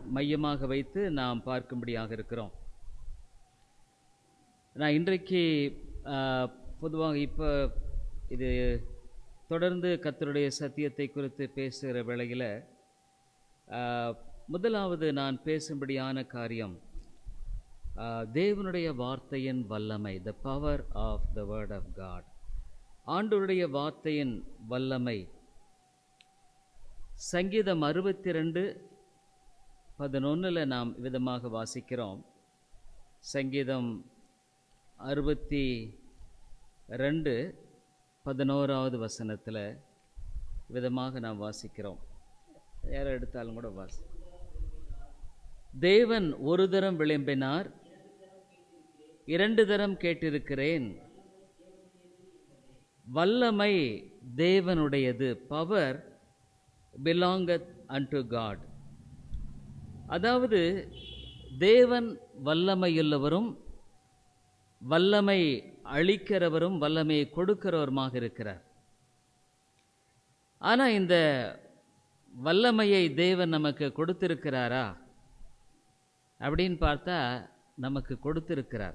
மையமாக வைத்து நாம் பார்க்கும்படியாக இருக்கிறோம் நான் இன்றைக்கு ஆஹ், பொதுவாக இப்போ இது தொடர்ந்து கர்த்தருடைய சத்தியத்தை குறித்து பேசுகிற வேளையில் ஆஹ், முதலாவது நான் பேசும்படியான காரியம் ஆஹ், தேவனுடைய வார்த்தையின் வல்லமை the power of the word of God ஆண்டவருடைய வார்த்தையின் வல்லமை சங்கீதம் அறுபத்தி ரெண்டு பதினொன்றில் நாம் விதமாக வாசிக்கிறோம் சங்கீதம் அறுபத்தி ரெண்டு பதினோராவது வசனத்தில் விதமாக நாம் வாசிக்கிறோம் யாரை எடுத்தாலும் கூட வாசி தேவன் ஒரு தரம் விளம்பினார் இரண்டு தரம் கேட்டிருக்கிறேன் வல்லமை தேவனுடையது பவர் பிலாங்கத் அன்டு காட் அதாவது தேவன் வல்லமையுள்ளவரும் வல்லமை அளிக்கிறவரும் வல்லமையை கொடுக்கிறவருமாக இருக்கிறார் ஆனா இந்த வல்லமையை தேவன் நமக்கு கொடுத்திருக்கிறாரா அப்படின்னு பார்த்தா நமக்கு கொடுத்திருக்கிறார்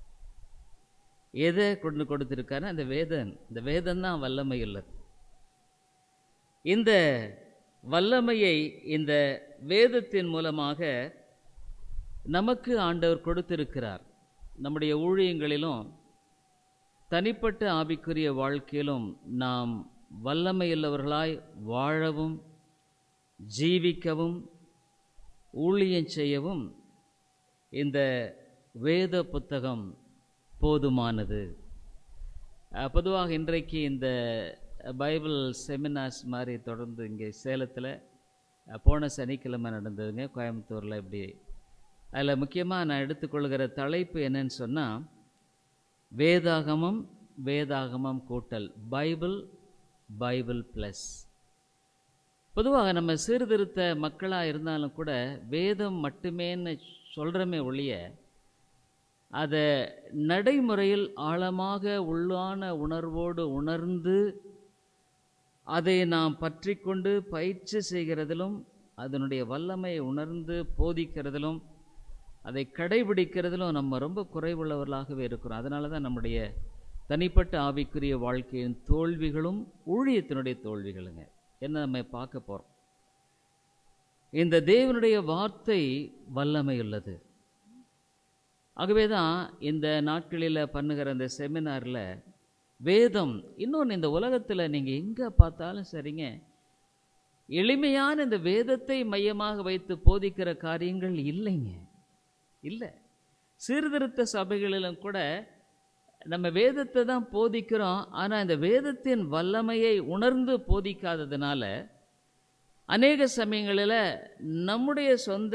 எதை கொண்டு கொடுத்திருக்காருன்னா இந்த வேதன் இந்த வேதம் தான் வல்லமை உள்ளது இந்த வல்லமையை இந்த வேதத்தின் மூலமாக நமக்கு ஆண்டவர் கொடுத்திருக்கிறார் நம்முடைய ஊழியங்களிலும் தனிப்பட்ட ஆவிக்குரிய வாழ்க்கையிலும் நாம் வல்லமையுள்ளவர்களாய் வாழவும் ஜீவிக்கவும் ஊழியம் செய்யவும் இந்த வேத புத்தகம் போதுமானது அஹ், பொதுவாக இன்றைக்கு இந்த பைபிள் செமினார்ஸ் மாதிரி தொடர்ந்து இங்கே சேலத்தில் போன சனிக்கிழமை நடந்ததுங்க கோயம்புத்தூரில் இப்படி அதில் முக்கியமாக நான் எடுத்துக்கொள்கிற தலைப்பு என்னன்னு சொன்னால் வேதாகமம் வேதாகமம் கூட்டல் பைபிள் பைபிள் ப்ளஸ் பொதுவாக நம்ம சீர்திருத்த மக்களாக இருந்தாலும் கூட வேதம் மட்டுமேன்னு சொல்கிறோமே ஒழிய அதை நடைமுறையில் ஆழமாக உள்ளான உணர்வோடு உணர்ந்து அதை நாம் பற்றி கொண்டு பயிற்சி செய்கிறதிலும் அதனுடைய வல்லமையை உணர்ந்து போதிக்கிறதிலும் அதை கடைபிடிக்கிறதிலும் நம்ம ரொம்ப குறைவுள்ளவர்களாகவே இருக்கிறோம் அதனால தான் நம்முடைய தனிப்பட்ட ஆவிக்குரிய வாழ்க்கையின் தோல்விகளும் ஊழியத்தினுடைய தோல்விகளுங்க என்ன நம்ம பார்க்க போகிறோம் இந்த தேவனுடைய வார்த்தை வல்லமையுள்ளது ஆகவே தான் இந்த நாட்களில் பண்ணுகிற அந்த செமினாரில் வேதம் இன்னொன்று இந்த உலகத்தில் நீங்கள் எங்கே பார்த்தாலும் சரிங்க எளிமையான இந்த வேதத்தை மையமாக வைத்து போதிக்கிற காரியங்கள் இல்லைங்க இல்லை சீர்திருத்த சபைகளிலும் கூட நம்ம வேதத்தை தான் போதிக்கிறோம் ஆனால் இந்த வேதத்தின் வல்லமையை உணர்ந்து போதிக்காததுனால அநேக சமயங்களில் நம்முடைய சொந்த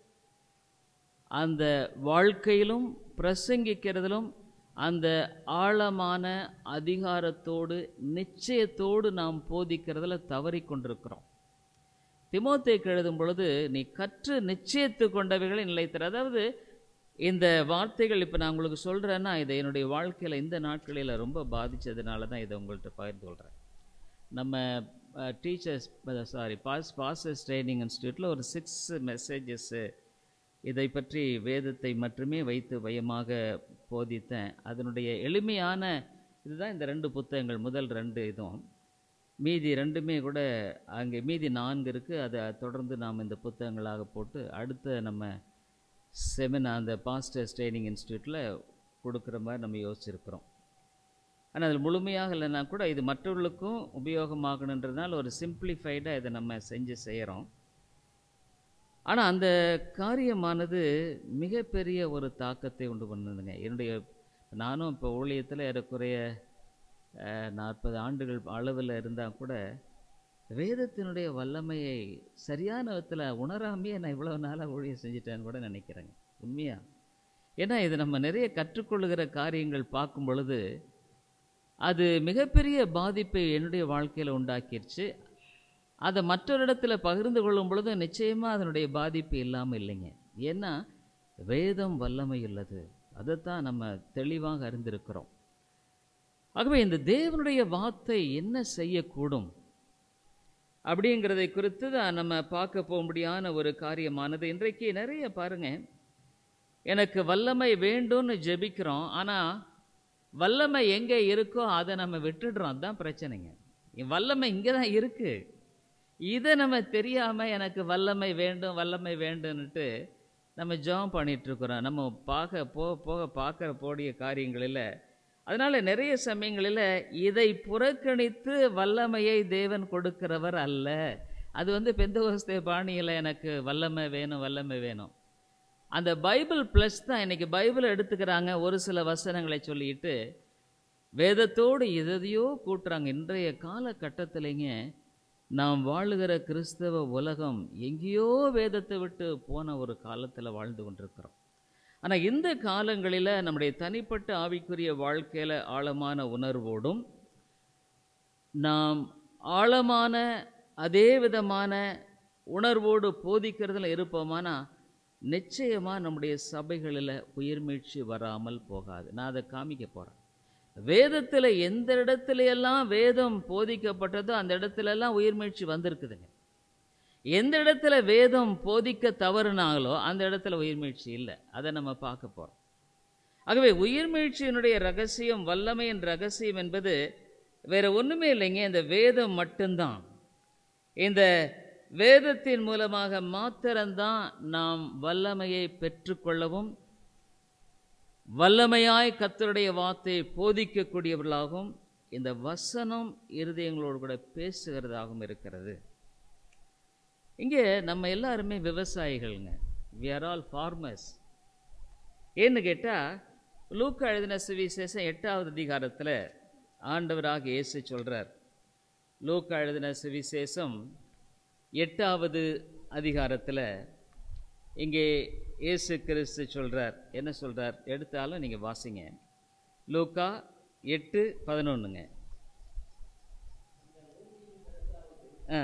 அந்த வாழ்க்கையிலும் பிரசங்கிக்கிறதிலும் அந்த ஆழமான அதிகாரத்தோடு நிச்சயத்தோடு நாம் போதிக்கிறதுல தவறிக் கொண்டிருக்கிறோம் திமோத்தேக்கு எழுதும் பொழுது நீ கற்று நிச்சயத்து கொண்டவைகளை நிலைத்தர அதாவது இந்த வார்த்தைகள் இப்போ நான் உங்களுக்கு சொல்கிறேன்னா இதை என்னுடைய வாழ்க்கையில் இந்த நாட்களில் ரொம்ப பாதித்ததுனால தான் இதை உங்கள்கிட்ட பகிர்ந்து கொள்கிறேன் நம்ம teachers sorry pass passes training இன்ஸ்டியூட்டில் ஒரு சிக்ஸ் மெசேஜஸ்ஸு இதை பற்றி வேதத்தை மட்டுமே வைத்து மையமாக போதித்தேன் அதனுடைய எளிமையான இதுதான் இந்த ரெண்டு புத்தகங்கள் முதல் ரெண்டு இதுவும் மீதி ரெண்டுமே கூட அங்கே மீதி நான்கு இருக்குது அதை தொடர்ந்து நாம் இந்த புத்தகங்களாக போட்டு அடுத்த நம்ம செமினா அந்த பாஸ்டர்ஸ் ட்ரைனிங் இன்ஸ்டியூட்டில் கொடுக்குற மாதிரி நம்ம யோசிச்சிருக்கிறோம் ஆனால் அதில் முழுமையாக இல்லைன்னா கூட இது மற்றவர்களுக்கும் உபயோகமாகணுன்றதுனால ஒரு சிம்பிளிஃபைடாக இதை நம்ம செஞ்சு செய்கிறோம் ஆனால் அந்த காரியமானது மிகப்பெரிய ஒரு தாக்கத்தை உண்டு பண்ணுதுங்க என்னுடைய நானும் இப்போ ஊழியத்தில் ஏறக்குறைய நாற்பது ஆண்டுகள் அளவில் இருந்தால் கூட வேதத்தினுடைய வல்லமையை சரியான விதத்தில் உணராமையே நான் இவ்வளோ நாளாக ஊழியம் செஞ்சிட்டேன்னு கூட நினைக்கிறேங்க உண்மையாக ஏன்னா இது நம்ம நிறைய கற்றுக்கொள்ளுகிற காரியங்கள் பார்க்கும் பொழுது அது மிகப்பெரிய பாதிப்பை என்னுடைய வாழ்க்கையில் உண்டாக்கிருச்சு அதை மற்றொரு இடத்துல பகிர்ந்து கொள்ளும் பொழுது நிச்சயமாக அதனுடைய பாதிப்பு இல்லாமல் இல்லைங்க ஏன்னா வேதம் வல்லமை உள்ளது அதைத்தான் நம்ம தெளிவாக அறிந்திருக்கிறோம் ஆகவே இந்த தேவனுடைய வார்த்தை என்ன செய்யக்கூடும் அப்படிங்கிறதை குறித்து தான் நம்ம பார்க்க போகும்படியான ஒரு காரியமானது இன்றைக்கு நிறைய பாருங்க எனக்கு வல்லமை வேண்டும்னு ஜெபிக்கிறோம் ஆனால் வல்லமை எங்கே இருக்கோ அதை நம்ம விட்டுடுறோம் அதுதான் பிரச்சனைங்க என் வல்லமை இங்கே தான் இருக்கு இதை நம்ம தெரியாமல் எனக்கு வல்லமை வேண்டும் வல்லமை வேண்டும்னுட்டு நம்ம ஜெபம் பண்ணிட்டு இருக்கிறோம் நம்ம பார்க்க போக போக பார்க்குற போடிய காரியங்களில் அதனால் நிறைய சமயங்களில் இதை புறக்கணித்து வல்லமையை தேவன் கொடுக்கிறவர் அல்ல அது வந்து பெந்தகோஸ்தே பாணியில் எனக்கு வல்லமை வேணும் வல்லமை வேணும் அந்த பைபிள் ப்ளஸ் தான் இன்னைக்கு பைபிளை எடுத்துக்கிறாங்க ஒரு சில வசனங்களை சொல்லிட்டு வேதத்தோடு எதையோ கூட்டுறாங்க இன்றைய காலகட்டத்திலேங்க நாம் வாழுகிற கிறிஸ்தவ உலகம் எங்கேயோ வேதத்தை விட்டு போன ஒரு காலத்தில் வாழ்ந்து கொண்டிருக்கிறோம் ஆனால் இந்த காலங்களில் நம்முடைய தனிப்பட்ட ஆவிக்குரிய வாழ்க்கையில் ஆழமான உணர்வோடும் நாம் ஆழமான அதே விதமான உணர்வோடு போதிக்கிறதுல இருப்போமானா நிச்சயமாக நம்முடைய சபைகளில் உயிர்மீழ்ச்சி வராமல் போகாது நான் அதை காமிக்க போகிறேன் வேதத்தில் எந்த இடத்துல எல்லாம் வேதம் போதிக்கப்பட்டதோ அந்த இடத்துல எல்லாம் உயிர்மீழ்ச்சி வந்திருக்குதுங்க எந்த இடத்துல வேதம் போதிக்க தவறுனாங்களோ அந்த இடத்துல உயிர்மீழ்ச்சி இல்லை அதை நம்ம பார்க்க போகிறோம் ஆகவே உயிர்மீழ்ச்சியினுடைய ரகசியம் வல்லமையின் ரகசியம் என்பது வேற ஒன்றுமே இல்லைங்க இந்த வேதம் மட்டும்தான் இந்த வேதத்தின் மூலமாக மாத்திரம்தான் நாம் வல்லமையை பெற்றுக்கொள்ளவும் வல்லமையாய் கத்தருடைய வார்த்தையை போதிக்கக்கூடியவர்களாகவும் இந்த வசனம் இருதயங்களோடு கூட பேசுகிறதாகவும் இருக்கிறது இங்கே நம்ம எல்லாருமே விவசாயிகள்ங்க வி ஆர் ஆல் ஃபார்மர்ஸ் ஏன்னு கேட்டால் லூக்கா எழுதின சுவிசேஷம் எட்டாவது அதிகாரத்தில் ஆண்டவராக இயேசு சொல்கிறார் லூக்கா எழுதின சுவிசேஷம் எட்டாவது அதிகாரத்தில் இங்கே இயேசு கிறிஸ்து சொல்கிறார் என்ன சொல்கிறார் எடுத்தாலும் நீங்கள் வாசிங்க லூக்கா எட்டு பதினொன்றுங்க ஆ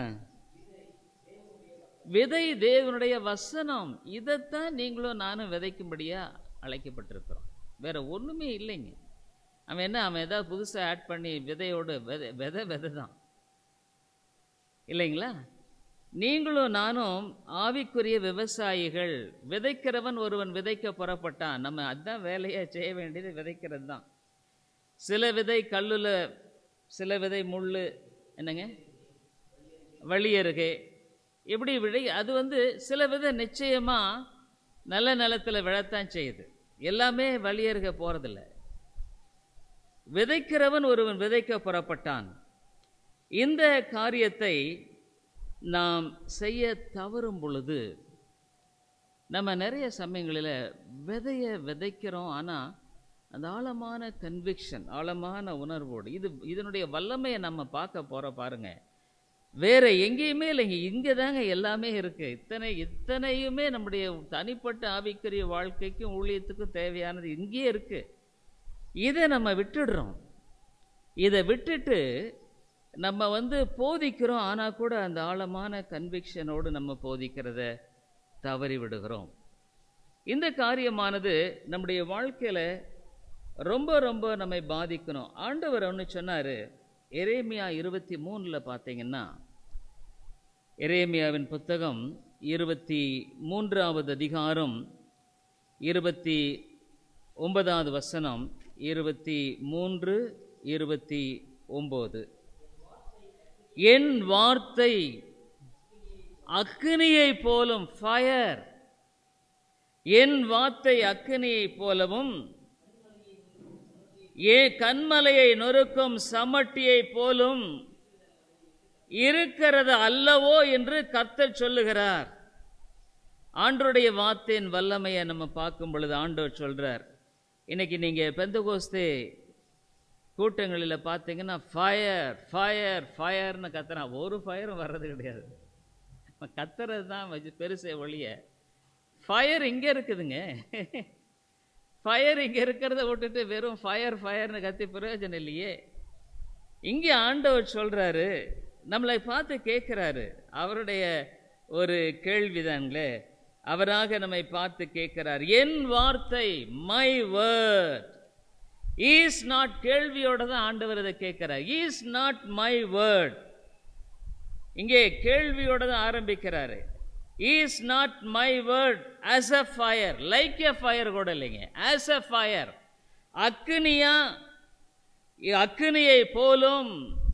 விதை தேவனுடைய வசனம் இதைத்தான் நீங்களும் நானும் விதைக்கும்படியா அழைக்கப்பட்டிருக்கிறோம் வேற ஒன்றுமே இல்லைங்க அவன் என்ன அவன் ஏதாவது புதுசாக ஆட் பண்ணி விதையோடு விதை விதை விதை தான் இல்லைங்களா நீங்களும் நானும் ஆவிக்குரிய விவசாயிகள் விதைக்கிறவன் ஒருவன் விதைக்க புறப்பட்டான் நம்ம அதுதான் வேலையை செய்ய வேண்டியது விதைக்கிறது தான் சில விதை கல்லுல சில விதை முள்ளு என்னங்க வழியருகே இப்படி விழை அது வந்து சில விதை நிச்சயமா நல்ல நிலத்துல விழத்தான் செய்யுது எல்லாமே வழியருக போறதில்ல விதைக்கிறவன் ஒருவன் விதைக்க புறப்பட்டான் இந்த காரியத்தை நாம் செய்ய தவறும் பொழுது நம்ம நிறைய சமயங்களில் விதைய விதைக்கிறோம் ஆனால் அந்த ஆழமான கன்விக்ஷன் ஆழமான உணர்வோடு இது இதனுடைய வல்லமையை நம்ம பார்க்க போகிற பாருங்க வேற எங்கேயுமே இல்லைங்க இங்கே தாங்க எல்லாமே இருக்கு இத்தனை இத்தனையுமே நம்முடைய தனிப்பட்ட ஆவிக்குரிய வாழ்க்கைக்கும் ஊழியத்துக்கும் தேவையானது இங்கேயே இருக்கு இதை நம்ம விட்டுடுறோம் இதை விட்டுட்டு நம்ம வந்து போதிக்கிறோம் ஆனால் கூட அந்த ஆழமான கன்விக்ஷனோடு நம்ம போதிக்கிறத தவறி விடுகிறோம் இந்த காரியமானது நம்முடைய வாழ்க்கையில் ரொம்ப ரொம்ப நம்மை பாதிக்கணும் ஆண்டவர் ஒன்று சொன்னார் எரேமியா இருபத்தி மூணில் பார்த்தீங்கன்னா எரேமியாவின் புத்தகம் இருபத்தி மூன்றாவது அதிகாரம் இருபத்தி ஒன்பதாவது வசனம் இருபத்தி மூன்று இருபத்தி ஒம்பது என் வார்த்தை அக்னியை போலும் ஃபயர் என் வார்த்தை அக்னியை போலவும் ஏ கண்மலையை நொறுக்கும் சமட்டியை போலும் இருக்கிறது அல்லவோ என்று கர்த்தர் சொல்லுகிறார் ஆண்டருடைய வார்த்தையின் வல்லமையை நம்ம பார்க்கும் பொழுது ஆண்டவர் சொல்றார் இன்னைக்கு நீங்க பெந்தகோஸ்தே கூட்டங்களில் பார்த்தீங்கன்னா ஃபயர் ஃபயர் ஃபயர்னு கத்துறான் ஒரு ஃபயரும் வர்றது கிடையாது கத்துறது தான் வச்சு பெருசே ஒழிய ஃபயர் இங்கே இருக்குதுங்க ஃபயர் இங்கே இருக்கிறத விட்டுட்டு வெறும் ஃபயர் ஃபயர்னு கத்தி பிரயோஜனம் இல்லையே இங்கே ஆண்டவர் சொல்கிறாரு நம்மளை பார்த்து கேட்குறாரு அவருடைய ஒரு கேள்விதான்களே அவராக நம்மை பார்த்து கேட்கிறார் என் வார்த்தை மை வேர்ட் ஈஸ் நாட் கேள்வியோட தான் ஆண்டவர் இதை கேட்கிறார் ஈஸ் நாட் மை வேர்ட் இங்கே கேள்வியோட தான் ஆரம்பிக்கிறாரு is not my word as a fire like a fire கூட இல்லைங்க ஆஸ் அ ஃபயர் அக்னியா அக்னியை போலும்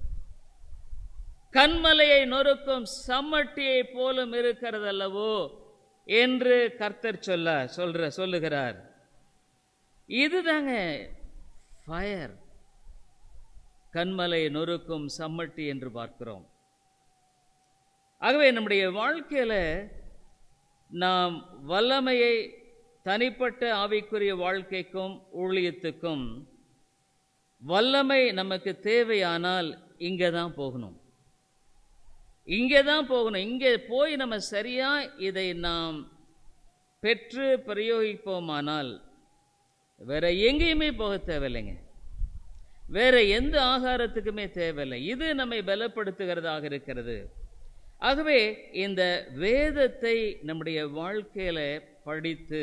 கண்மலையை நொறுக்கும் சம்மட்டியை போலும் இருக்கிறதல்லவோ என்று கர்த்தர் சொல்ல சொல்ற சொல்லுகிறார் இதுதாங்க ஃபயர் கண்மலை நொறுக்கும் சம்மட்டி என்று பார்க்கிறோம் ஆகவே நம்முடைய வாழ்க்கையில நாம் வல்லமையை தனிப்பட்ட ஆவிக்குரிய வாழ்க்கைக்கும் ஊழியத்துக்கும் வல்லமை நமக்கு தேவையானால் இங்கே தான் போகணும் இங்கே தான் போகணும் இங்கே போய் நம்ம சரியா இதை நாம் பெற்று பிரயோகிப்போமானால் வேற எங்கேயுமே போக தேவையில்லைங்க வேற எந்த ஆகாரத்துக்குமே தேவையில்லை இது நம்மை பலப்படுத்துகிறதாக இருக்கிறது ஆகவே இந்த வேதத்தை நம்முடைய வாழ்க்கையில படித்து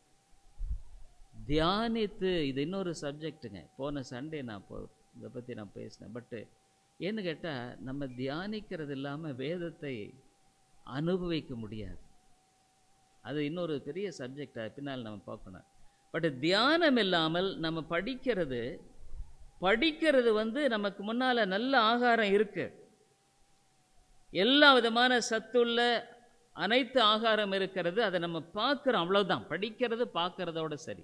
தியானித்து இது இன்னொரு சப்ஜெக்ட்டுங்க போன சண்டே நான் போ இதை பற்றி நான் பேசினேன் பட்டு ஏன்னு கேட்டால் நம்ம தியானிக்கிறது இல்லாமல் வேதத்தை அனுபவிக்க முடியாது அது இன்னொரு பெரிய சப்ஜெக்டாக பின்னால் நம்ம பார்க்கணும் பட் தியானம் இல்லாமல் நம்ம படிக்கிறது படிக்கிறது வந்து நமக்கு முன்னால் நல்ல ஆகாரம் இருக்கு எல்லா விதமான சத்துள்ள அனைத்து ஆகாரம் இருக்கிறது அதை நம்ம பார்க்குறோம் அவ்வளவுதான் படிக்கிறது பார்க்கறதோட சரி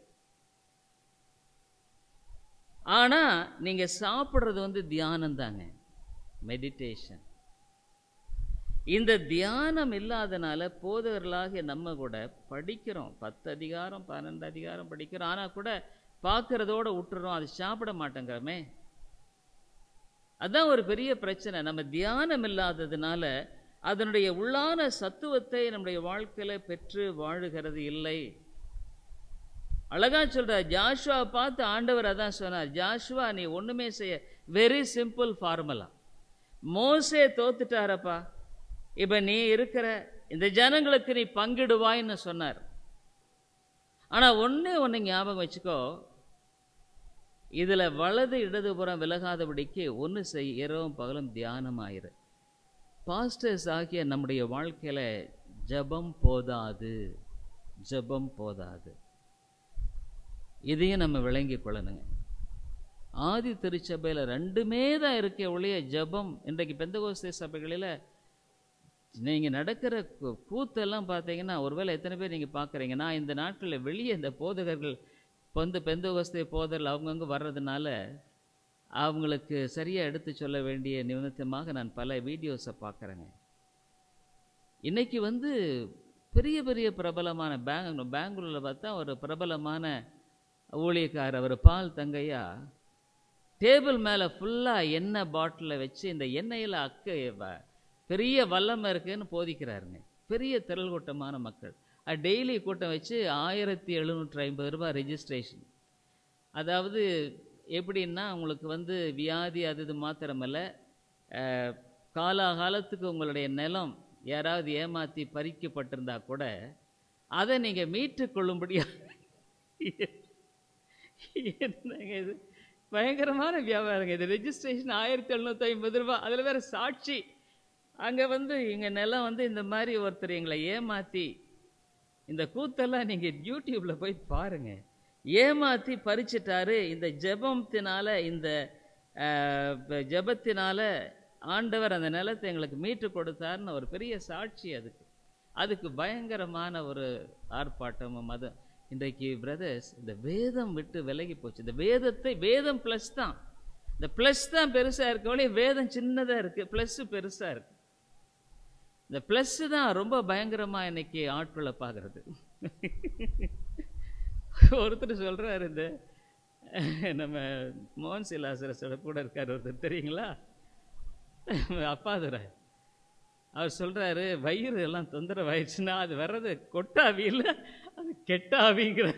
ஆனால் நீங்கள் சாப்பிட்றது வந்து தியானம் தாங்க மெடிடேஷன் இந்த தியானம் இல்லாதனால போதவர்களாகிய நம்ம கூட படிக்கிறோம் பத்து அதிகாரம் பன்னெண்டு அதிகாரம் படிக்கிறோம் ஆனால் கூட பார்க்கறதோட விட்டுறோம் அது சாப்பிட மாட்டேங்கிறோமே அதான் ஒரு பெரிய பிரச்சனை நம்ம தியானம் இல்லாததுனால அதனுடைய உள்ளான சத்துவத்தை நம்முடைய வாழ்க்கையில பெற்று வாழுகிறது இல்லை அழகா சொல்ற ஜாஷுவா பார்த்து ஆண்டவர் அதான் சொன்னார் ஜாஷுவா நீ ஒண்ணுமே செய்ய வெரி சிம்பிள் ஃபார்முலா மோசே தோத்துட்டாரப்பா இப்ப நீ இருக்கிற இந்த ஜனங்களுக்கு நீ பங்கிடுவாய்ன்னு சொன்னார் ஆனா ஒண்ணே ஒண்ணு ஞாபகம் வச்சுக்கோ இதுல வலது இடதுபுறம் விலகாதபடிக்கு ஒன்று செய் இரவும் பகலும் தியானமாயிரு பாஸ்டர்ஸ் ஆகிய நம்முடைய வாழ்க்கையில ஜபம் போதாது ஜபம் போதாது இதையும் நம்ம விளங்கி கொள்ளணுங்க ஆதி திருச்சபையில் ரெண்டுமே தான் இருக்க ஒழிய ஜபம் இன்றைக்கு பெந்தகோஸ்தே சபைகளில் நீங்கள் நடக்கிற கூ- கூத்தெல்லாம் பார்த்தீங்கன்னா ஒருவேளை எத்தனை பேர் நீங்கள் பார்க்குறீங்க நான் இந்த நாட்களில் வெளியே இந்த போதகர்கள் வந்து பெந்தகோஸ்தே போதர்கள் அவங்கவுங்க வர்றதுனால அவங்களுக்கு சரியாக எடுத்து சொல்ல வேண்டிய நிமித்தமாக நான் பல வீடியோஸை பார்க்குறேங்க இன்னைக்கு வந்து பெரிய பெரிய பிரபலமான பேங் பெங்களூரில் பார்த்தா ஒரு பிரபலமான ஊழியக்காரர் அவர் பால் தங்கையா டேபிள் மேலே ஃபுல்லாக எண்ணெய் பாட்டிலை வச்சு இந்த எண்ணெயில் அக்க வ- பெரிய வல்லமை இருக்குன்னு போதிக்கிறாருங்க பெரிய திரள் கூட்டமான மக்கள் அது டெய்லி கூட்டம் வச்சு ஆயிரத்தி எழுநூற்றி ஐம்பது ரூபாய் ரெஜிஸ்ட்ரேஷன் அதாவது எப்படின்னா உங்களுக்கு வந்து வியாதி அது இது மாத்திரமல்ல அஹ், காலாகாலத்துக்கு உங்களுடைய நிலம் யாராவது ஏமாற்றி பறிக்கப்பட்டிருந்தா கூட அதை நீங்கள் மீட்டு கொள்ளும்படியா என்னங்க இது பயங்கரமான வியாபாரங்க இது ரெஜிஸ்ட்ரேஷன் ஆயிரத்தி எழுநூற்றி ஐம்பது ரூபாய் அதில் வேற சாட்சி அங்கே வந்து எங்க நிலம் வந்து இந்த மாதிரி ஒருத்தர் எங்களை ஏமாத்தி இந்த கூத்தெல்லாம் நீங்கள் யூடியூப்ல போய் பாருங்க ஏமாத்தி பறிச்சிட்டாரு இந்த ஜெபத்தினால இந்த அஹ், ப- ஜெபத்தினால ஆண்டவர் அந்த நிலத்தை எங்களுக்கு மீட்டு கொடுத்தாருன்னு ஒரு பெரிய சாட்சி அதுக்கு அதுக்கு பயங்கரமான ஒரு ஆர்ப்பாட்டமும் அது இன்றைக்கு பிரதர்ஸ் இந்த வேதம் விட்டு விலகி போச்சு இந்த வேதத்தை வேதம் ப்ளஸ் தான் இந்த ப்ளஸ் தான் பெருசாக இருக்கவளே வேதம் சின்னதாக இருக்குது ப்ளஸ்ஸு பெருசாக இருக்கு இந்த ப்ளஸ் தான் ரொம்ப பயங்கரமாக இன்னைக்கு ஆட்களை பார்க்கறது ஒருத்தர் சொல்றாரு இந்த நம்ம மோகன் சிலாசரசோட கூட இருக்கார் ஒருத்தர் தெரியுங்களா அப்பாதுரை அவர் சொல்றாரு வயிறு எல்லாம் தொந்தரவாயிடுச்சுன்னா அது வர்றது கொட்டாவி இல்லை அது கெட்டாவிங்கிறார்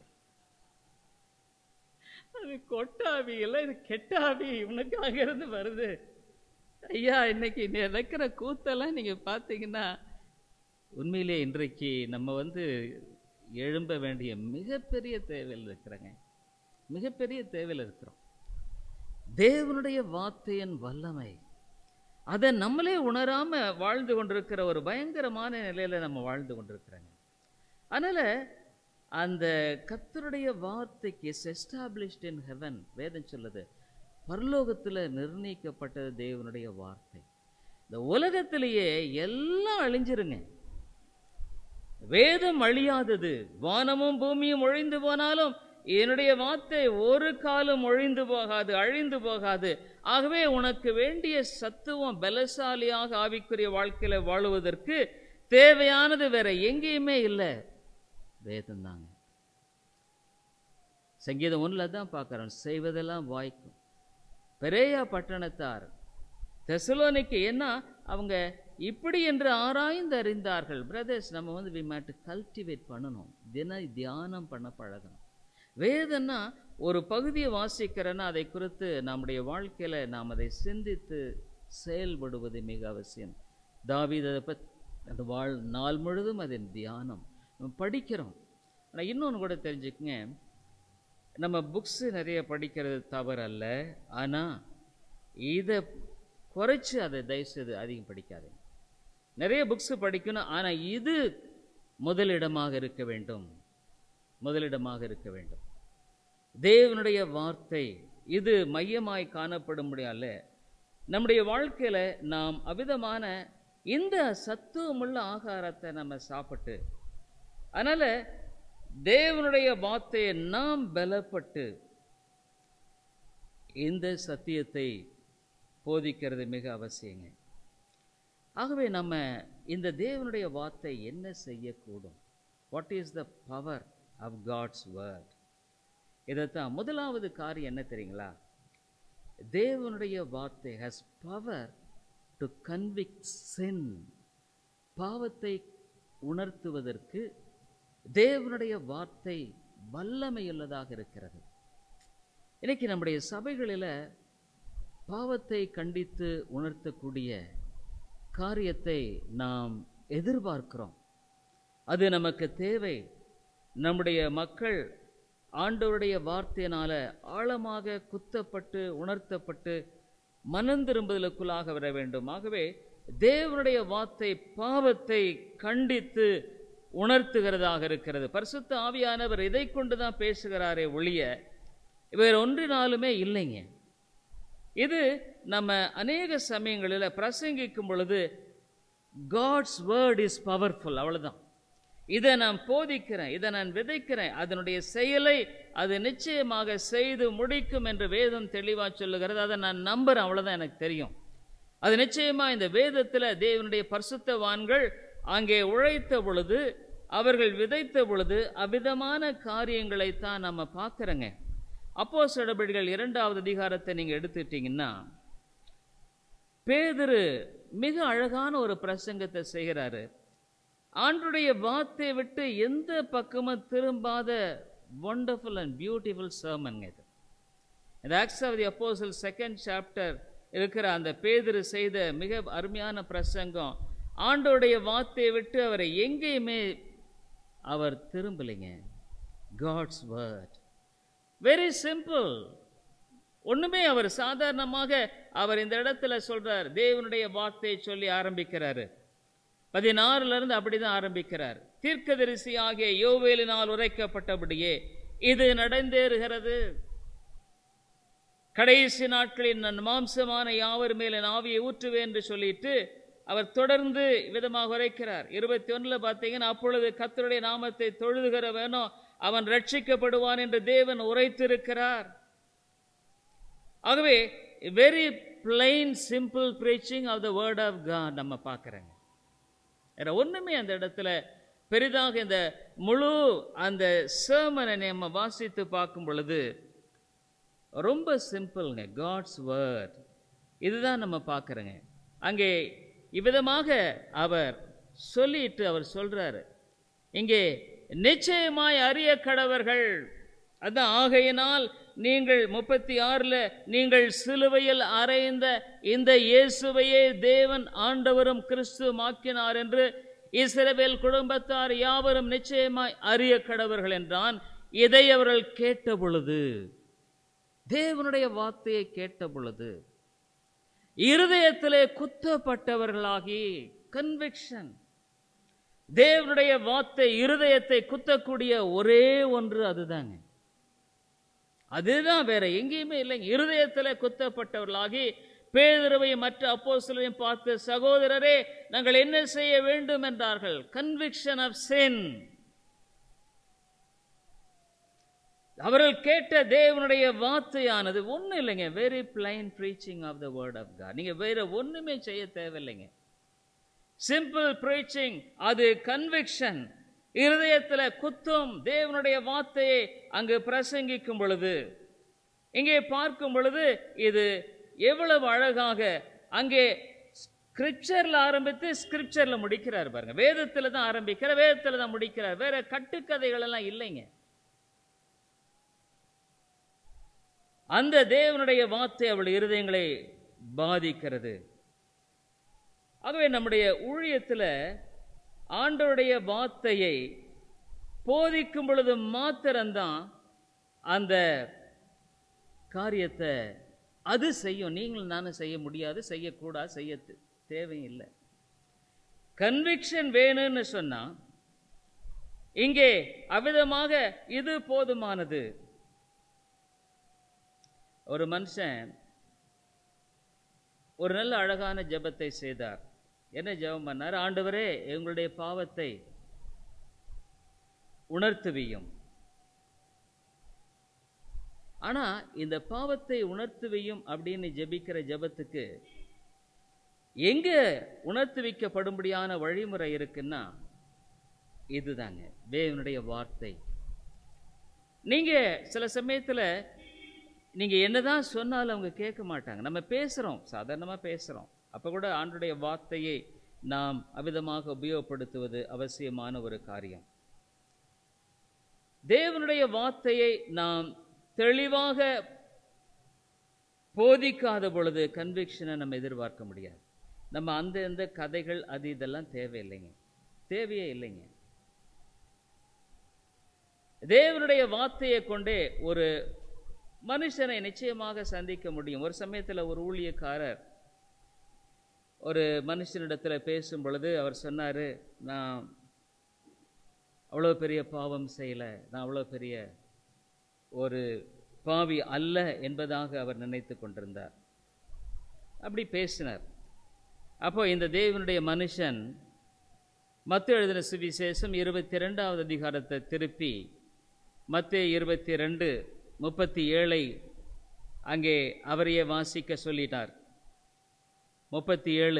அது கொட்டாவி இல்லை இது கெட்டாவி உனக்காக இருந்து வருது ஐயா இன்னைக்கு நடக்கிற கூத்தெல்லாம் நீங்க பார்த்தீங்கன்னா உண்மையிலே இன்றைக்கு நம்ம வந்து எழும்ப வேண்டிய மிகப்பெரிய தேவையில் இருக்கிறோங்க மிகப்பெரிய தேவையில் இருக்கிறோம் தேவனுடைய வார்த்தையின் வல்லமை அதை நம்மளே உணராம வாழ்ந்து கொண்டிருக்கிற ஒரு பயங்கரமான நிலையில நம்ம வாழ்ந்து கொண்டிருக்கிறோங்க அதனால அந்த கர்த்தருடைய வார்த்தைக்கு எஸ்டாப்ளிஷ்ட் இன் ஹெவன் வேதம் சொல்லுது பரலோகத்துல நிர்ணயிக்கப்பட்டது தேவனுடைய வார்த்தை இந்த உலகத்திலேயே எல்லாம் அழிஞ்சிருங்க வேதம் அழியாதது வானமும் பூமியும் ஒழிந்து போனாலும் என்னுடைய வார்த்தை ஒரு காலம் ஒழிந்து போகாது அழிந்து போகாது ஆகவே உனக்கு வேண்டிய சத்துவம் பலசாலியாக ஆவிக்குரிய வாழ்க்கையில வாழுவதற்கு தேவையானது வேற எங்கேயுமே இல்லை வேதம் தாங்க சங்கீதம் ஒன்றில் தான் பார்க்குறோம் செய்வதெல்லாம் வாய்க்கும் பெரேயா பட்டணத்தார் தெசலோனிக்கு என்ன அவங்க இப்படி என்று ஆராய்ந்து அறிந்தார்கள் பிரதர்ஸ் நம்ம வந்து வி மேட் கல்டிவேட் பண்ணணும் தின தியானம் பண்ண பழகணும் வேதம்னா ஒரு பகுதியை வாசிக்கிறேன்னா அதை குறித்து நம்முடைய வாழ்க்கையில நாம் அதை சிந்தித்து செயல்படுவது மிக அவசியம் தாவீது அதை பத் அந்த வாழ் நாள் முழுதும் அதன் தியானம் நம்ம படிக்கிறோம் ஆனால் இன்னொன்று கூட தெரிஞ்சுக்கங்க நம்ம புக்ஸு நிறைய படிக்கிறது தவறல்ல ஆனால் இதை குறைச்சி அதை தயவுசெய்து அதிகம் படிக்காதீங்க நிறைய புக்ஸு படிக்கணும் ஆனால் இது முதலிடமாக இருக்க வேண்டும் முதலிடமாக இருக்க வேண்டும் தேவனுடைய வார்த்தை இது மையமாய் காணப்படும்படியால நம்முடைய வாழ்க்கையில நாம் அவிதமான இந்த சத்துவமுள்ள ஆகாரத்தை நம்ம சாப்பிட்டு அதனால தேவனுடைய வார்த்தையை நாம் பலப்பட்டு இந்த சத்தியத்தை போதிக்கிறது மிக அவசியங்க ஆகவே நம்ம இந்த தேவனுடைய வார்த்தை என்ன செய்யக்கூடும் what is the power of God's word இதைத்தான் முதலாவது காரியம் என்ன தெரியுங்களா தேவனுடைய வார்த்தை has power to convict sin பாவத்தை உணர்த்துவதற்கு தேவனுடைய வார்த்தை வல்லமையுள்ளதாக இருக்கிறது இன்னைக்கு நம்முடைய சபைகளில் பாவத்தை கண்டித்து உணர்த்தக்கூடிய காரியத்தை நாம் எதிர்பார்க்கிறோம் அது நமக்கு தேவை நம்முடைய மக்கள் ஆண்டவருடைய வார்த்தையினால ஆழமாக குத்தப்பட்டு உணர்த்தப்பட்டு மனம் திரும்புதலுக்குள்ளாக வர வேண்டும் ஆகவே தேவனுடைய வார்த்தை பாவத்தை கண்டித்து உணர்த்துகிறதாக இருக்கிறது பரிசுத்த ஆவியானவர் இதை கொண்டு தான் பேசுகிறாரே ஒழிய வேற ஒன்றினாலுமே இல்லைங்க இது நம்ம அநேக சமயங்களில் பிரசங்கிக்கும் பொழுது காட்ஸ் வேர்ட் இஸ் பவர்ஃபுல் அவ்வளவுதான் இதை நான் போதிக்கிறேன் இதை நான் விதைக்கிறேன் அதனுடைய செயலை அது நிச்சயமாக செய்து முடிக்கும் என்று வேதம் தெளிவாக சொல்லுகிறது அதை நான் நம்புறேன் அவ்வளவுதான் எனக்கு தெரியும் அது நிச்சயமா இந்த வேதத்தில் தேவனுடைய பரிசுத்தவான்கள் அங்கே உழைத்த பொழுது அவர்கள் விதைத்த பொழுது அவ்விதமான காரியங்களைத்தான் நம்ம பார்க்குறோங்க அப்போ நடவடிக்கைகள் இரண்டாவது அதிகாரத்தை நீங்கள் எடுத்துட்டீங்கன்னா பேதுரு மிக அழகான ஒரு பிரசங்கத்தை செய்கிறாரு ஆண்டுடைய வார்த்தையை விட்டு எந்த பக்கமும் திரும்பாத ஒண்டர்ஃபுல் அண்ட் பியூட்டிஃபுல் சர்மன்ங்க இது இந்த acts of the apostle second chapter இருக்கிற அந்த பேதுரு செய்த மிக அருமையான பிரசங்கம் ஆண்டோடைய வார்த்தையை விட்டு அவரை எங்கேயுமே அவர் திரும்பலைங்க காட்ஸ் வேர்ட் வெரி சிம்பிள் ஒண்ணுமே அவர் சாதாரணமாக அவர் இந்த இடத்துல சொல்றார் தேவனுடைய வார்த்தையை சொல்லி ஆரம்பிக்கிறாரு பதினாறுல இருந்து அப்படிதான் ஆரம்பிக்கிறார் தீர்க்கதரிசி ஆகிய யோவேலினால் உரைக்கப்பட்டபடியே இது நடந்தேறுகிறது கடைசி நாட்களில் நான் மாம்சமான யாவர் மேல ஆவியை ஊற்றுவேன் என்று சொல்லிட்டு அவர் தொடர்ந்து விதமாக உரைக்கிறார் இருபத்தி ஒண்ணுல பார்த்தீங்கன்னா அப்பொழுது கத்தருடைய நாமத்தை தொழுதுகிறவனோ அவன் ரட்சிக்கப்படுவான் என்று தேவன் உரைத்திருக்கிறார் ஆகவே very plain simple preaching of the word of God நம்ம பார்க்குறோங்க வேற ஒண்ணுமே அந்த இடத்துல பெரிதாக இந்த முழு அந்த சேமனை நம்ம வாசித்து பார்க்கும் பொழுது ரொம்ப சிம்பிள்ங்க காட்ஸ் வேர்ட் இதுதான் நம்ம பார்க்குறோங்க அங்கே இவ்விதமாக அவர் சொல்லிட்டு அவர் சொல்றாரு இங்கே நிச்சயமாய் அறிய கடவர்கள் அதான் ஆகையினால் நீங்கள் முப்பத்தி ஆறுல நீங்கள் சிலுவையில் அறைந்த இந்த இயேசுவையே தேவன் ஆண்டவரும் கிறிஸ்துவும் ஆக்கினார் என்று இஸ்ரவேல் குடும்பத்தார் யாவரும் நிச்சயமாய் அறிய கடவர்கள் என்றான் இதை அவர்கள் கேட்ட பொழுது தேவனுடைய வார்த்தையை கேட்ட பொழுது இருதயத்திலே குத்தப்பட்டவர்களாகி கன்விக்ஷன் தேவனுடைய வார்த்தை இருதயத்தை குத்தக்கூடிய ஒரே ஒன்று அதுதாங்க அதுதான் வேற எங்கேயுமே இல்லைங்க இருதயத்துல குத்தப்பட்டவர்களாகி பேதுருவையும் மற்ற அப்போஸ்தலரையும் பார்த்து சகோதரரே நாங்கள் என்ன செய்ய வேண்டும் என்றார்கள் கன்விக்ஷன் ஆஃப் சென் அவர்கள் கேட்ட தேவனுடைய வார்த்தையானது ஒன்றும் இல்லைங்க very plain preaching of the word of God நீங்க வேற ஒண்ணுமே செய்ய தேவையில்லைங்க சிம்பிள் ப்ரீச்சிங் அது கன்விக்ஷன் இருதயத்துல குத்தும் தேவனுடைய வார்த்தையை அங்கு பிரசங்கிக்கும் பொழுது இங்கே பார்க்கும் பொழுது இது எவ்வளவு அழகாக அங்கே ஸ்கிரிப்சர்ல ஆரம்பித்து ஸ்கிரிப்சர்ல முடிக்கிறார் பாருங்க வேதத்துல தான் ஆரம்பிக்கிறார் வேதத்துல தான் முடிக்கிறார் வேற கட்டுக்கதைகள் எல்லாம் இல்லைங்க அந்த தேவனுடைய வார்த்தை அவள் இருதயங்களை பாதிக்கிறது ஆகவே நம்முடைய ஊழியத்துல ஆண்டவருடைய வார்த்தையை போதிக்கும் பொழுது மாத்திரம்தான் அந்த காரியத்தை அது செய்யும் நீங்களும் நானும் செய்ய முடியாது செய்யக்கூடாது செய்ய தே- தேவையில்லை கன்விக்ஷன் வேணும்னு சொன்னா இங்கே அவ்விதமாக இது போதுமானது ஒரு மனுஷன் ஒரு நல்ல அழகான ஜெபத்தை செய்தார் என்ன ஜெபம் பண்ணார் ஆண்டவரே எங்களுடைய பாவத்தை உணர்த்துவியும் ஆனா இந்த பாவத்தை உணர்த்துவியும் அப்படின்னு ஜெபிக்கிற ஜெபத்துக்கு எங்க உணர்த்துவிக்கப்படும்படியான வழிமுறை இருக்குன்னா இதுதாங்க தேவனுடைய வார்த்தை நீங்க சில சமயத்துல நீங்க என்னதான் சொன்னாலும் அவங்க கேட்க மாட்டாங்க நம்ம பேசுறோம் சாதாரணமா பேசுறோம் அப்ப கூட ஆண்டுடைய வார்த்தையை நாம் அவிதமாக உபயோகப்படுத்துவது அவசியமான ஒரு காரியம் தேவனுடைய வார்த்தையை நாம் தெளிவாக போதிக்காத பொழுது கன்விக்ஷனை நம்ம எதிர்பார்க்க முடியாது நம்ம அந்த இந்த கதைகள் அது இதெல்லாம் தேவையில்லைங்க தேவையே இல்லைங்க தேவனுடைய வார்த்தையை கொண்டே ஒரு மனுஷனை நிச்சயமாக சந்திக்க முடியும் ஒரு சமயத்துல ஒரு ஊழியக்காரர் ஒரு மனுஷனிடத்துல பேசும் பொழுது அவர் சொன்னாரு நான் அவ்வளோ பெரிய பாவம் செய்யலை நான் அவ்வளோ பெரிய ஒரு பாவி அல்ல என்பதாக அவர் நினைத்து கொண்டிருந்தார் அப்படி பேசினார் அப்போ இந்த தேவனுடைய மனுஷன் மத்திய எழுதின சுவிசேஷம் இருபத்தி ரெண்டாவது அதிகாரத்தை திருப்பி மத்திய இருபத்தி ரெண்டு முப்பத்தி ஏழை அங்கே அவரையே வாசிக்க சொல்லிட்டார் முப்பத்தி ஏழு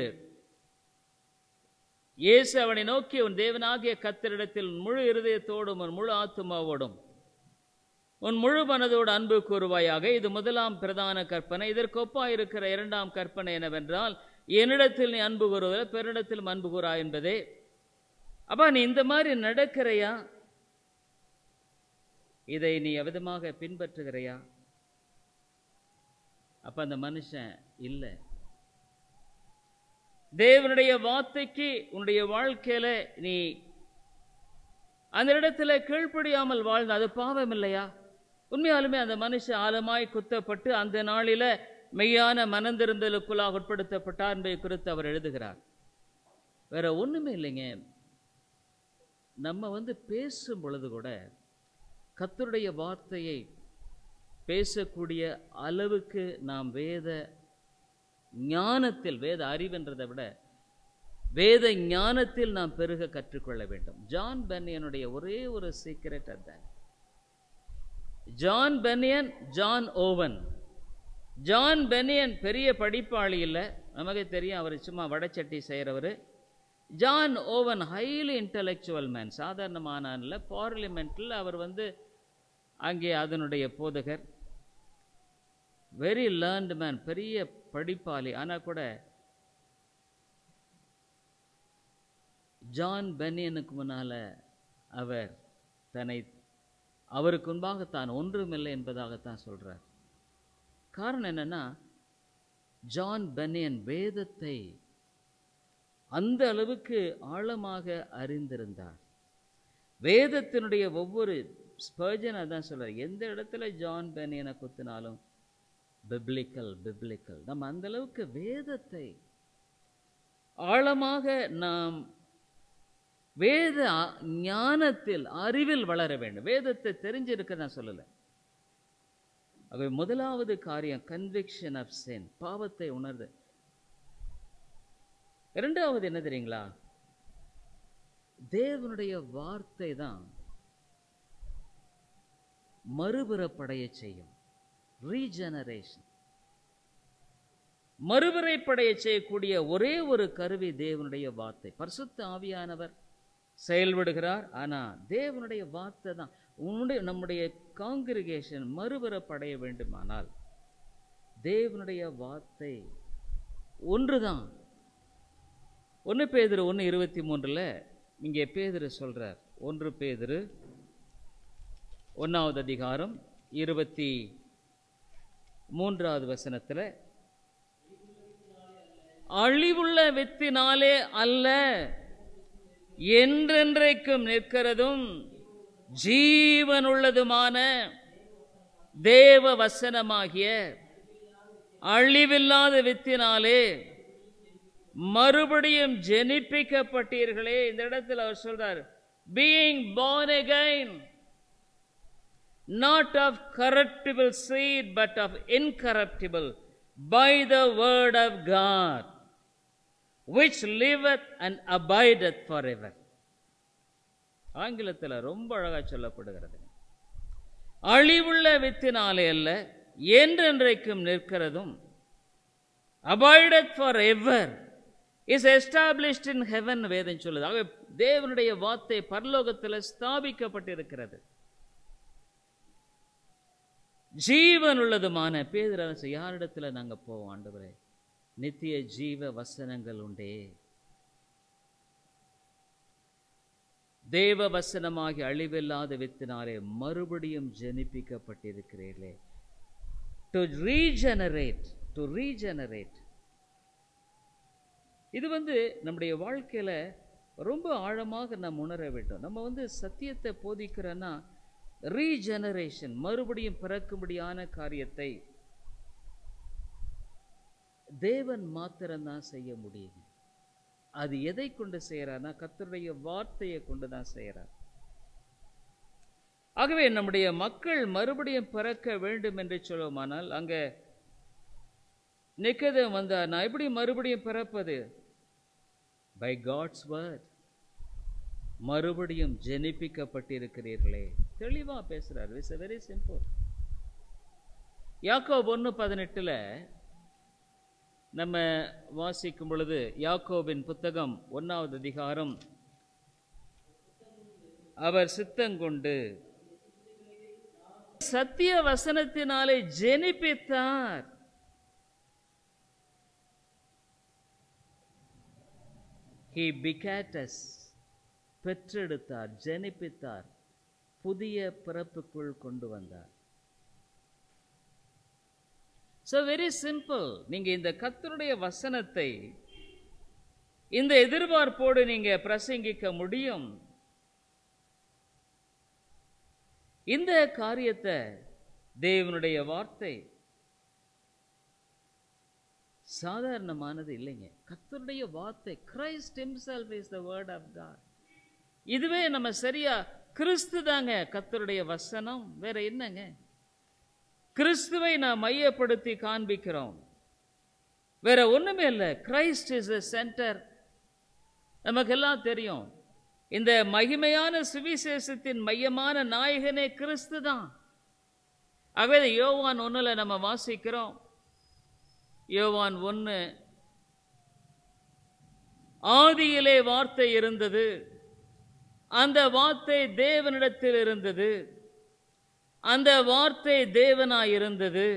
இயேசு அவனை நோக்கி உன் தேவனாகிய கத்தரிடத்தில் உன் முழு இருதயத்தோடும் உன் முழு ஆத்துமாவோடும் உன் முழு மனதோடு அன்பு கூறுவாயாக இது முதலாம் பிரதான கற்பனை இதற்கு ஒப்பாய் இருக்கிற இரண்டாம் கற்பனை என்னவென்றால் என்னிடத்தில் நீ அன்பு கூறுவதில் பெருனிடத்தில் அன்பு கூறா என்பதே அப்பா நீ இந்த மாதிரி நடக்கிறையா இதை நீ எவ்விதமாக பின்பற்றுகிறையா அப்ப அந்த மனுஷன் இல்லை தேவனுடைய வார்த்தைக்கு உன்னுடைய வாழ்க்கையில நீ அந்த இடத்துல கீழ்ப்படியாமல் வாழ்ந்த அது பாவம் இல்லையா உண்மையாலுமே அந்த மனுஷன் ஆழமாய் குத்தப்பட்டு அந்த நாளில மெய்யான மனந்திருந்தலுக்குள்ளாக உட்படுத்தப்பட்டார் என்பதை குறித்து அவர் எழுதுகிறார் வேற ஒண்ணுமே இல்லைங்க நம்ம வந்து பேசும் பொழுது கூட கர்த்தருடைய வார்த்தையை பேசக்கூடிய அளவுக்கு நாம் வேத ஞானத்தில் வேத அறிவுன்றதை விட வேத ஞானத்தில் நாம் பெருக கற்றுக்கொள்ள வேண்டும் ஜான் பென்னியனுடைய ஒரே ஒரு சீக்கிரட் அதுதான் John Bunyan John Owen John Bunyan பெரிய படிப்பாளி இல்லை நமக்கு தெரியும் அவர் சும்மா வடச்சட்டி செய்கிறவர் John Owen highly intellectual man சாதாரணமான இல்லை பார்லிமெண்ட்டில் அவர் வந்து அங்கே அதனுடைய போதகர் வெரி லேர்ன்டு மேன் பெரிய படிப்பாளி ஆனால் கூட ஜான் பென்னியனுக்கு முன்னால அவர் தன்னை அவருக்கு முன்பாக தான் ஒன்றுமில்லை என்பதாகத்தான் சொல்றார் காரணம் என்னன்னா ஜான் பென்னியன் வேதத்தை அந்த அளவுக்கு ஆழமாக அறிந்திருந்தார் வேதத்தினுடைய ஒவ்வொரு ஸ்பர்ஜன் அதான் சொல்றார் எந்த இடத்துல ஜான் பென்னியனை குத்தினாலும் பிப்ளிக்கல் பிப்ளிக்கல் நம்ம அந்த அளவுக்கு வேதத்தை ஆழமாக நாம் வேத அ- ஞானத்தில் அறிவில் வளர வேண்டும் வேதத்தை தெரிஞ்சிருக்க நான் சொல்லலை ஆகவே முதலாவது காரியம் கன்விக்ஷன் ஆஃப் sin பாவத்தை உணர்து இரண்டாவது என்ன தெரியுங்களா தேவனுடைய வார்த்தை தான் மறுபிறப்படைய செய்யும் ரீஜெனரேஷன் மறுபிறைப்படைய செய்யக்கூடிய ஒரே ஒரு கருவி தேவனுடைய வார்த்தை பரிசுத்த ஆவியானவர் செயல்படுகிறார் ஆனா தேவனுடைய வார்த்தை தான் உன்னுடைய நம்முடைய காங்கிரிகேஷன் மறுபிறப்படைய வேண்டுமானால் தேவனுடைய வார்த்தை ஒன்றுதான் ஒன்று பேதுரு ஒன்று இருபத்தி மூன்றில் இங்கே பேதுரு சொல்றார் ஒன்று பேதுரு ஒன்றாவது அதிகாரம் இருபத்தி மூன்றாவது வசனத்தில் அழிவுள்ள வித்தினாலே அல்ல என்றென்றைக்கும் நிற்கிறதும் ஜீவனுள்ளதுமான தேவ வசனமாகிய அழிவில்லாத வித்தினாலே மறுபடியும் ஜெனிப்பிக்கப்பட்டீர்களே இந்த இடத்துல அவர் சொல்றார் being born again not of corruptible seed but of incorruptible by the word of God which liveth and abideth forever ஆங்கிலத்தில் ரொம்ப அழகா சொல்லப்படுகிறது அழிவுள்ள வித்தினாலே அல்ல என்றென்றைக்கும் நிற்கிறதும் abideth forever is established in heaven வேதம் சொல்லுது ஆகவே தேவனுடைய வார்த்தை பரலோகத்தில் ஸ்தாபிக்கப்பட்டிருக்கிறது ஜீவன் உள்ளதுமான பேதரசு யாரிடத்துல நாங்க போவோம் ஆண்டவரே நித்திய ஜீவ வசனங்கள் உண்டே தேவ வசனமாகி அழிவில்லாத வித்தினாலே மறுபடியும் ஜெனிப்பிக்கப்பட்டிருக்கிறீர்களே டு ரீஜெனரேட் டு ரீஜெனரேட் இது வந்து நம்முடைய வாழ்க்கையில ரொம்ப ஆழமாக நாம் உணர வேண்டும் நம்ம வந்து சத்தியத்தை போதிக்கிறோன்னா ரீஜெனரேஷன் மறுபடியும் பிறக்கும்படியான காரியத்தை தேவன் மாத்திரம்தான் செய்ய முடியும் அது எதை கொண்டு செய்யறார்னா கர்த்தருடைய வார்த்தையை கொண்டு தான் செய்யறார் ஆகவே நம்முடைய மக்கள் மறுபடியும் பிறக்க வேண்டும் என்று சொல்லுவோமானால் அங்க நிக்கதம் வந்தார் நான் எப்படி மறுபடியும் பிறப்பது பை காட்ஸ் வேர்ட் மறுபடியும் ஜெனிப்பிக்கப்பட்டிருக்கிறீர்களே தெளிவா பேசுறார் இட்ஸ் வெரி சிம்பிள் யாக்கோப் ஒன்று பதினெட்டுல நம்ம வாசிக்கும் பொழுது யாக்கோபின் புத்தகம் ஒன்னாவது அதிகாரம் அவர் சித்தங்கொண்டு சத்திய வசனத்தினாலே ஜெனிப்பித்தார் he begat us பெற்றெடுத்தார் ஜெனிப்பித்தார் புதிய பிறப்புக்குள் கொண்டு வந்தார் ஸோ வெரி சிம்பிள் நீங்க இந்த கர்த்தருடைய வசனத்தை இந்த எதிர்பார்ப்போடு நீங்க பிரசங்கிக்க முடியும் இந்த காரியத்தை தேவனுடைய வார்த்தை சாதாரணமானது இல்லைங்க கர்த்தருடைய வார்த்தை Christ himself is the word of God இதுவே நம்ம சரியா கிறிஸ்து தாங்க கர்த்தருடைய வசனம் வேற என்னங்க கிறிஸ்துவை நாம் மையப்படுத்தி காண்பிக்கிறோம் வேற ஒண்ணுமே இல்லை கிரைஸ்ட் இஸ் த சென்டர் நமக்கெல்லாம் தெரியும் இந்த மகிமையான சுவிசேஷத்தின் மையமான நாயகனே கிறிஸ்து தான் ஆகவே யோவான் ஒண்ணுல நம்ம வாசிக்கிறோம் யோவான் ஒன்று ஆதியிலே வார்த்தை இருந்தது அந்த வார்த்தை தேவனிடத்தில் இருந்தது அந்த வார்த்தை தேவனாய் இருந்தது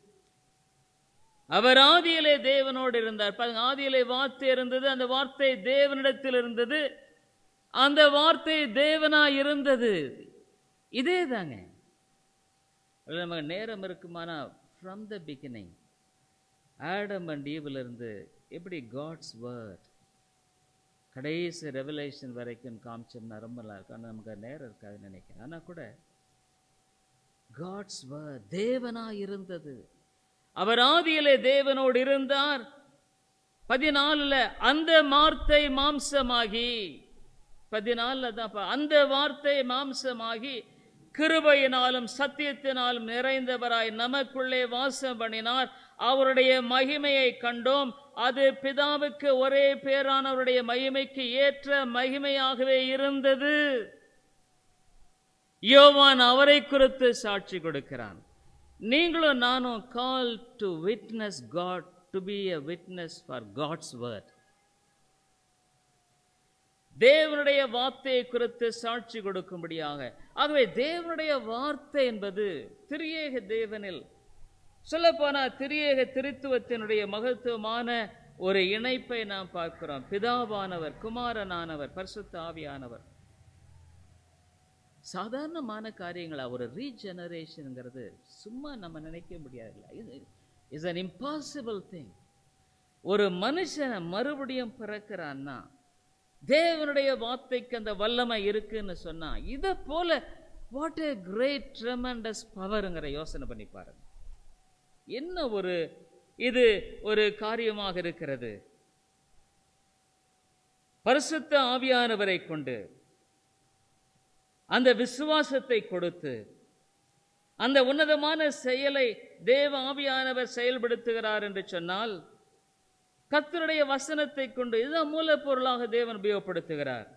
அவர் ஆதியிலே தேவனோடு இருந்தார் பாருங்க ஆதியிலே வார்த்தை இருந்தது அந்த வார்த்தை தேவனிடத்தில் இருந்தது அந்த வார்த்தை தேவனாய் இருந்தது இதே தாங்க அதுல நமக்கு நேரம் இருக்குமானா from the beginning Adam and ஈவில் இருந்து எப்படி காட்ஸ் வேர்ட் கடைசி ரெவலேஷன் வரைக்கும் காமிச்சோம்னா ரொம்ப நல்லா இருக்கும் ஆனால் நமக்கு நேரம் இருக்காதுன்னு நினைக்கிறேன் ஆனால் கூட காட்ஸ் வேர்ட் தேவனா இருந்தது அவர் ஆதியிலே தேவனோடு இருந்தார் பதினாலுல அந்த வார்த்தை மாம்சமாகி பதினாலுல தான் அந்த வார்த்தை மாம்சமாகி கிருபையினாலும் சத்தியத்தினாலும் நிறைந்தவராய் நமக்குள்ளே வாசம் பண்ணினார் அவருடைய மகிமையை கண்டோம் அது பிதாவுக்கு ஒரே பேரானவருடைய மகிமைக்கு ஏற்ற மகிமையாகவே இருந்தது யோவான் அவரை குறித்து சாட்சி கொடுக்கிறான் நீங்களும் நானும் call to witness God to be a witness for God's word தேவனுடைய வார்த்தையை குறித்து சாட்சி கொடுக்கும்படியாக ஆகவே தேவனுடைய வார்த்தை என்பது திரியேக தேவனில் சொல்லப்போனா திரியேக திருத்துவத்தினுடைய மகத்துவமான ஒரு இணைப்பை நாம் பார்க்கிறோம் பிதாவானவர் குமாரனானவர் பரிசுத்த ஆவியானவர் சாதாரணமான காரியங்களா ஒரு ரீஜெனரேஷனுங்கிறது சும்மா நம்ம நினைக்க முடியாதுல்ல இது இஸ் அன் இம்பாசிபிள் திங் ஒரு மனுஷனை மறுபடியும் பிறக்கிறான்னா தேவனுடைய வார்த்தைக்கு அந்த வல்லமை இருக்குன்னு சொன்னா இதை போல வாட் ஏ கிரேட் ட்ரெமண்டஸ் பவருங்கிற யோசனை பண்ணி பாருங்க என்ன ஒரு இது ஒரு காரியமாக இருக்கிறது பரிசுத்த ஆவியானவரை கொண்டு அந்த விசுவாசத்தை கொடுத்து அந்த உன்னதமான செயலை தேவ ஆவியானவர் செயல்படுத்துகிறார் என்று சொன்னால் கத்தருடைய வசனத்தை கொண்டு இதுதான் மூலப்பொருளாக தேவன் உபயோகப்படுத்துகிறார்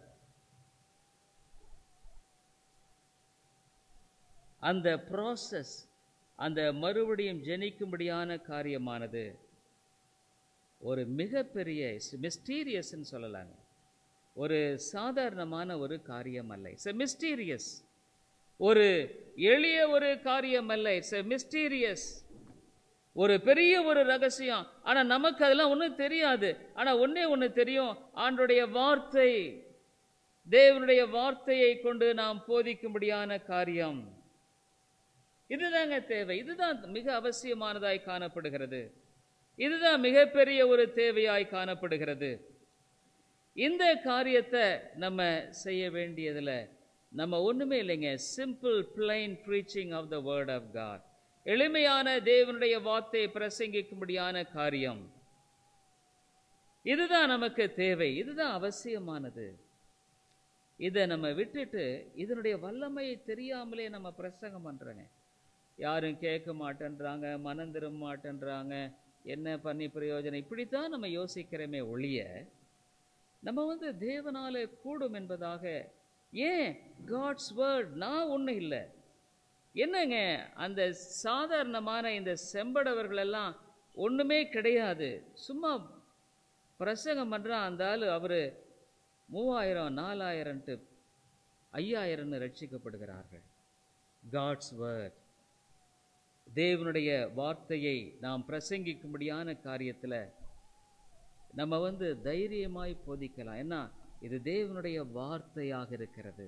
அந்த ப்ராசஸ் அந்த மறுபடியும் ஜெனிக்கும்படியான காரியமானது ஒரு மிகப்பெரிய மிஸ்டீரியஸ்ன்னு சொல்லலாங்க ஒரு சாதாரணமான ஒரு காரியம் அல்ல இட்ஸ் மிஸ்டீரியஸ் ஒரு எளிய ஒரு காரியம் அல்ல இட்ஸ் மிஸ்டீரியஸ் ஒரு பெரிய ஒரு ரகசியம் ஆனா நமக்கு அதெல்லாம் ஒன்றும் தெரியாது ஆனா ஒன்னே ஒன்று தெரியும் ஆண்டுடைய வார்த்தை தேவனுடைய வார்த்தையை கொண்டு நாம் போதிக்கும்படியான காரியம் இதுதாங்க தேவை இதுதான் மிக அவசியமானதாய் காணப்படுகிறது இதுதான் மிகப்பெரிய ஒரு தேவையாய் காணப்படுகிறது இந்த காரியத்தை நம்ம செய்ய வேண்டியதுல நம்ம ஒண்ணுமே இல்லைங்க simple plain preaching of the word of God எளிமையான தேவனுடைய வார்த்தையை பிரசங்கிக்கும்படியான காரியம் இதுதான் நமக்கு தேவை இதுதான் அவசியமானது இதை நம்ம விட்டுட்டு இதனுடைய வல்லமையை தெரியாமலே நம்ம பிரசங்கம் பண்றோங்க யாரும் கேட்க மாட்டேன்றாங்க மனம் திரும்ப மாட்டேன்றாங்க என்ன பண்ணி பிரயோஜனம் இப்படித்தான் நம்ம யோசிக்கிறோமே ஒழிய நம்ம வந்து தேவனால கூடும் என்பதாக ஏன் காட்ஸ் வேர்ட் நான் ஒன்றும் இல்லை என்னங்க அந்த சாதாரணமான இந்த செம்படவர்கள் எல்லாம் ஒன்றுமே கிடையாது சும்மா பிரசங்கம் பண்ணுறான் அந்த ஆள் அவர் மூவாயிரம் நாலாயிரம்ட்டு ஐயாயிரம்னு ரட்சிக்கப்படுகிறார்கள் காட்ஸ் வேர்ட் தேவனுடைய வார்த்தையை நாம் பிரசங்கிக்கும்படியான காரியத்தில் நம்ம வந்து தைரியமாய் போதிக்கலாம் ஏன்னா இது தேவனுடைய வார்த்தையாக இருக்கிறது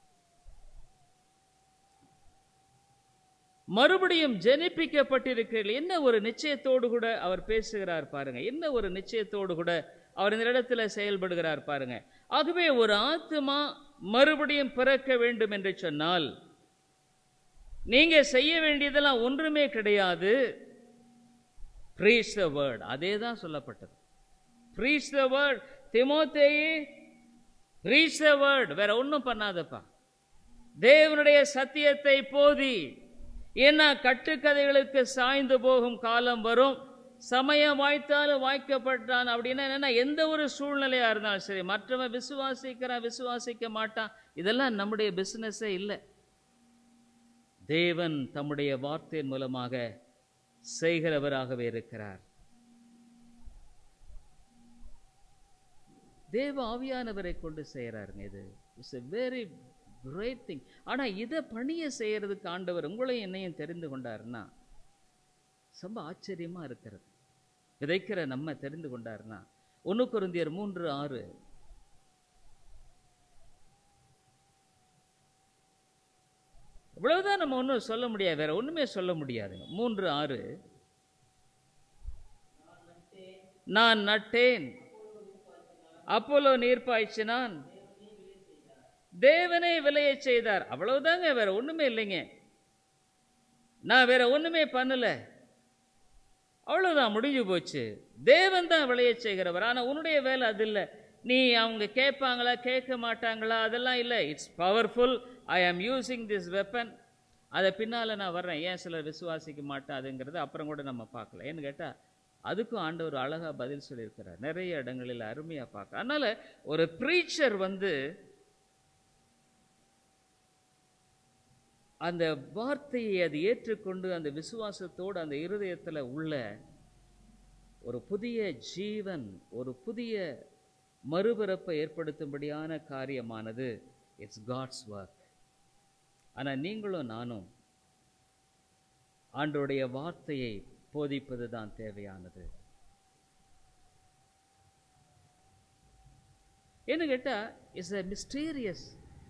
மறுபடியும் ஜெனிப்பிக்கப்பட்டிருக்கிறீர்கள் என்ன ஒரு நிச்சயத்தோடு கூட அவர் பேசுகிறார் பாருங்க என்ன ஒரு நிச்சயத்தோடு கூட அவர் இந்த இடத்துல செயல்படுகிறார் பாருங்க ஆகவே ஒரு ஆத்மா மறுபடியும் பிறக்க வேண்டும் என்று சொன்னால் நீங்க செய்ய வேண்டியதெல்லாம் ஒன்றுமே கிடையாது ப்ரீச் த வேர்ட் அதே தான் சொல்லப்பட்டது ப்ரீச் த வேர்ட் திமோத்தேயே ப்ரீச் த வேர்ட் வேற ஒன்றும் பண்ணாதப்பா தேவனுடைய சத்தியத்தை போதி ஏன்னா கட்டுக்கதைகளுக்கு சாய்ந்து போகும் காலம் வரும் சமயம் வாய்த்தாலும் வாய்க்கப்பட்டான் அப்படின்னா என்னன்னா எந்த ஒரு சூழ்நிலையா இருந்தாலும் சரி மற்றவன் விசுவாசிக்கிறான் விசுவாசிக்க மாட்டான் இதெல்லாம் நம்முடைய பிசினஸே இல்லை தேவன் தம்முடைய வார்த்தையின் மூலமாக செய்கிறவராகவே இருக்கிறார் தேவ ஆவியானவரை கொண்டு செய்கிறாருங்க இது it's a very great thing ஆனால் இதை பணியை செய்யறதுக்கு ஆண்டவர் உங்களையும் என்னையும் தெரிந்து கொண்டாருன்னா ரொம்ப ஆச்சரியமா இருக்கிறது விதைக்கிற நம்ம தெரிந்து கொண்டாருன்னா ஒன்று குருந்தியர் மூன்று ஆறு இவ்வளவுதான் நம்ம ஒன்றும் சொல்ல முடியாது வேற ஒண்ணுமே சொல்ல முடியாதுங்க மூன்று ஆறு நான் நட்டேன் அப்போலோ நீர் பாய்ச்சினான் தேவனே விளைய செய்தார் அவ்வளவுதாங்க வேற ஒண்ணுமே இல்லைங்க நான் வேற ஒண்ணுமே பண்ணல அவ்வளவுதான் முடிஞ்சு போச்சு தேவன் தான் விளைய செய்கிறவர் ஆனா உன்னுடைய வேலை அது இல்லை நீ அவங்க கேட்பாங்களா கேட்க மாட்டாங்களா அதெல்லாம் இல்லை இட்ஸ் பவர்ஃபுல் ஐ ஆம் யூசிங் திஸ் வெப்பன் அதை பின்னால நான் வர்றேன் ஏன் சிலர் விசுவாசிக்க மாட்டாதுங்கிறது அப்புறம் கூட நம்ம பார்க்கலாம் ஏன்னு கேட்டா அதுக்கும் ஆண்டவர் அழகா பதில் சொல்லியிருக்கிறார் நிறைய இடங்களில் அருமையா பார்க்க அதனால ஒரு ப்ரீச்சர் வந்து அந்த வார்த்தையை அது ஏற்றுக்கொண்டு அந்த விசுவாசத்தோடு அந்த இருதயத்துல உள்ள ஒரு புதிய ஜீவன் ஒரு புதிய மறுபிறப்பை ஏற்படுத்தும்படியான காரியமானது இட்ஸ் காட்ஸ் ஒர்க் ஆனா நீங்களும் நானும் ஆண்டோடைய வார்த்தையை போதிப்பது தான் தேவையானது என்ன கேட்டா இட்ஸ் a மிஸ்டீரியஸ்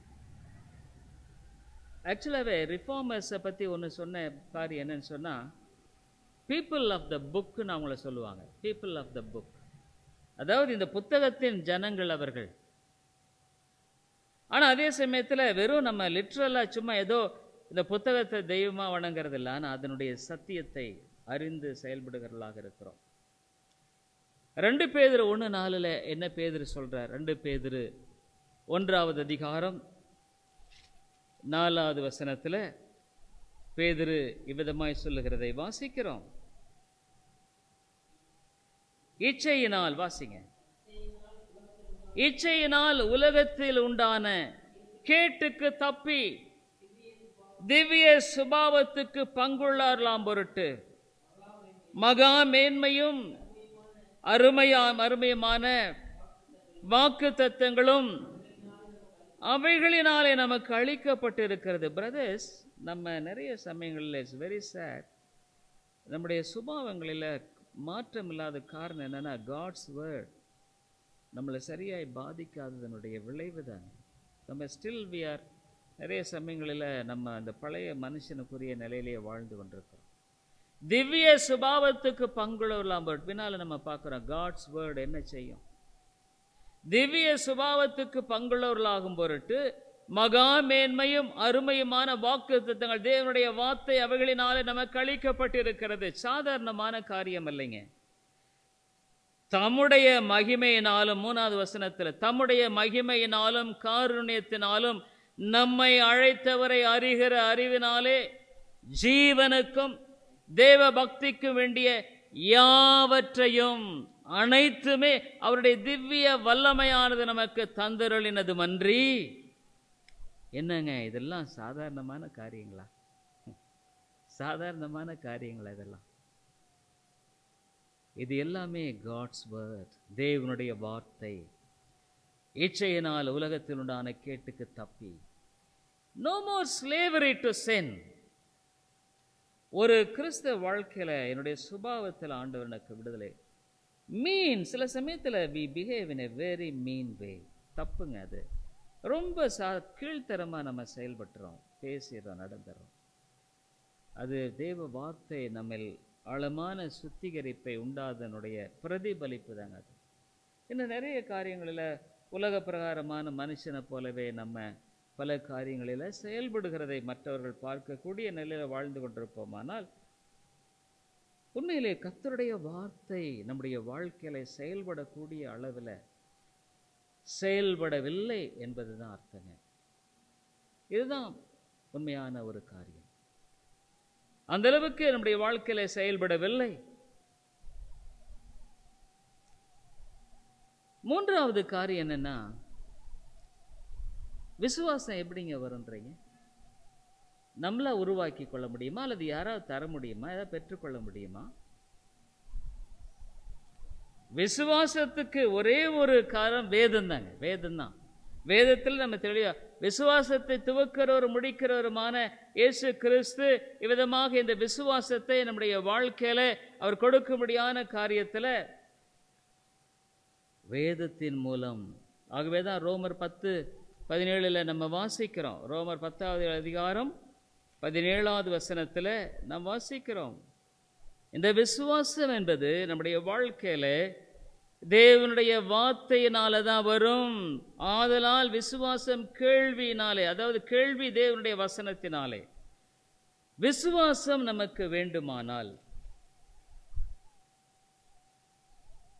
ஆக்சுவலாகவே ரிஃபார்மர்ஸை பற்றி ஒன்று சொன்ன காரியம் என்னன்னு சொன்னால் பீப்புள் ஆஃப் த புக்குன்னு அவங்கள சொல்லுவாங்க பீப்புள் ஆஃப் த புக் அதாவது இந்த புத்தகத்தின் ஜனங்கள் அவர்கள் ஆனால் அதே சமயத்தில் வெறும் நம்ம லிட்ரலாக சும்மா ஏதோ இந்த புத்தகத்தை தெய்வமாக வணங்குறது இல்லை ஆனால் அதனுடைய சத்தியத்தை அறிந்து செயல்படுகிறவர்களாக இருக்கிறோம் ரெண்டு பேதர் ஒன்று நாலில் என்ன பேதர் சொல்றார் ரெண்டு பேதர் ஒன்றாவது அதிகாரம் நாலாவது வசனத்தில் பேதுரு இவ்விதமாய் சொல்லுகிறதை வாசிக்கிறோம் இச்சையினால் வாசிங்க இச்சையினால் உலகத்தில் உண்டான கேட்டுக்கு தப்பி திவ்ய சுபாவத்துக்கு பங்குள்ளாரலாம் பொருட்டு மகா மேன்மையும் அருமையாம் அருமையுமான வாக்கு தத்தங்களும் அவைகளினாலே நமக்கு அளிக்கப்பட்டிருக்கிறது பிரதர்ஸ் நம்ம நிறைய சமயங்களில் இட்ஸ் வெரி சேட் நம்முடைய சுபாவங்களில் மாற்றம் இல்லாத காரணம் என்னன்னா காட்ஸ் வேர்ட் நம்மளை சரியாய் பாதிக்காததனுடைய விளைவு தான் நம்ம ஸ்டில் வி ஆர் நிறைய சமயங்களில் நம்ம அந்த பழைய மனுஷனுக்குரிய நிலையிலேயே வாழ்ந்து கொண்டிருக்கிறோம் திவ்ய சுபாவத்துக்கு பங்குள்ளவர்களாம் பின்னால் நம்ம பார்க்குறோம் காட்ஸ் வேர்டு என்ன செய்யும் திவ்ய சுபாவத்துக்கு பங்குள்ளவர்களாகும் பொருட்டு மகா மேன்மையும் அருமையுமான வாக்கு தத்தங்கள் தேவனுடைய வார்த்தை அவைகளினாலே நமக்கு அளிக்கப்பட்டிருக்கிறது சாதாரணமான காரியம் இல்லைங்க தம்முடைய மகிமையினாலும் மூணாவது வசனத்தில் தம்முடைய மகிமையினாலும் காருண்யத்தினாலும் நம்மை அழைத்தவரை அறிகிற அறிவினாலே ஜீவனுக்கும் தேவ பக்திக்கு வேண்டிய யாவற்றையும் அனைத்துமே அவருடைய திவ்ய வல்லமையானது நமக்கு தந்தருளினது மன்றி என்னங்க இதெல்லாம் சாதாரணமான காரியங்களா சாதாரணமான காரியங்களா இதெல்லாம் இது எல்லாமே காட்ஸ் வேர்ட் தேவனுடைய வார்த்தை இச்சையினால் உலகத்தில் உண்டான கேட்டுக்கு தப்பி no more slavery to sin ஒரு கிறிஸ்தவ வாழ்க்கையில என்னுடைய சுபாவத்தில் ஆண்டவர் எனக்கு விடுதலை மீன் சில சமயத்தில் we behave in a very mean way தப்புங்க அது ரொம்ப சா கீழ்த்தரமாக நம்ம செயல்பட்டுறோம் பேசிடுறோம் நடந்துடுறோம் அது தேவ வார்த்தை நம்ம ஆழமான சுத்திகரிப்பை உண்டாதனுடைய பிரதிபலிப்பு தாங்க அது இன்னும் நிறைய காரியங்களில் உலக பிரகாரமான மனுஷனை போலவே நம்ம பல காரியங்களில் செயல்படுகிறதை மற்றவர்கள் பார்க்கக்கூடிய நிலையில் வாழ்ந்து கொண்டிருப்போமானால் உண்மையிலே கத்தருடைய வார்த்தை நம்முடைய வாழ்க்கையில செயல்படக்கூடிய அளவில் செயல்படவில்லை என்பதுதான் அர்த்தங்க இதுதான் உண்மையான ஒரு காரியம் அந்த அளவுக்கு நம்முடைய வாழ்க்கையில செயல்படவில்லை மூன்றாவது காரியம் என்னன்னா விசுவாசம் எப்படிங்க வரும்ன்றீங்க நம்மளா உருவாக்கி கொள்ள முடியுமா அல்லது யாராவது தர முடியுமா ஏதாவது பெற்றுக்கொள்ள முடியுமா விசுவாசத்துக்கு ஒரே ஒரு காரணம் வேதம் தாங்க வேதம் தான் வேதத்தில் நம்ம தெளிவா விசுவாசத்தை துவக்கிறவர் முடிக்கிறவருமான இயேசு கிறிஸ்து இவ்விதமாக இந்த விசுவாசத்தை நம்முடைய வாழ்க்கையில அவர் கொடுக்கும்படியான காரியத்தில் வேதத்தின் மூலம் ஆகவே தான் ரோமர் பத்து பதினேழுல நம்ம வாசிக்கிறோம் ரோமர் பத்தாவது அதிகாரம் பதினேழாவது வசனத்தில் நாம் வாசிக்கிறோம் இந்த விசுவாசம் என்பது நம்முடைய வாழ்க்கையில தேவனுடைய வார்த்தையினால தான் வரும் ஆதலால் விசுவாசம் கேள்வியினாலே அதாவது கேள்வி தேவனுடைய வசனத்தினாலே விசுவாசம் நமக்கு வேண்டுமானால்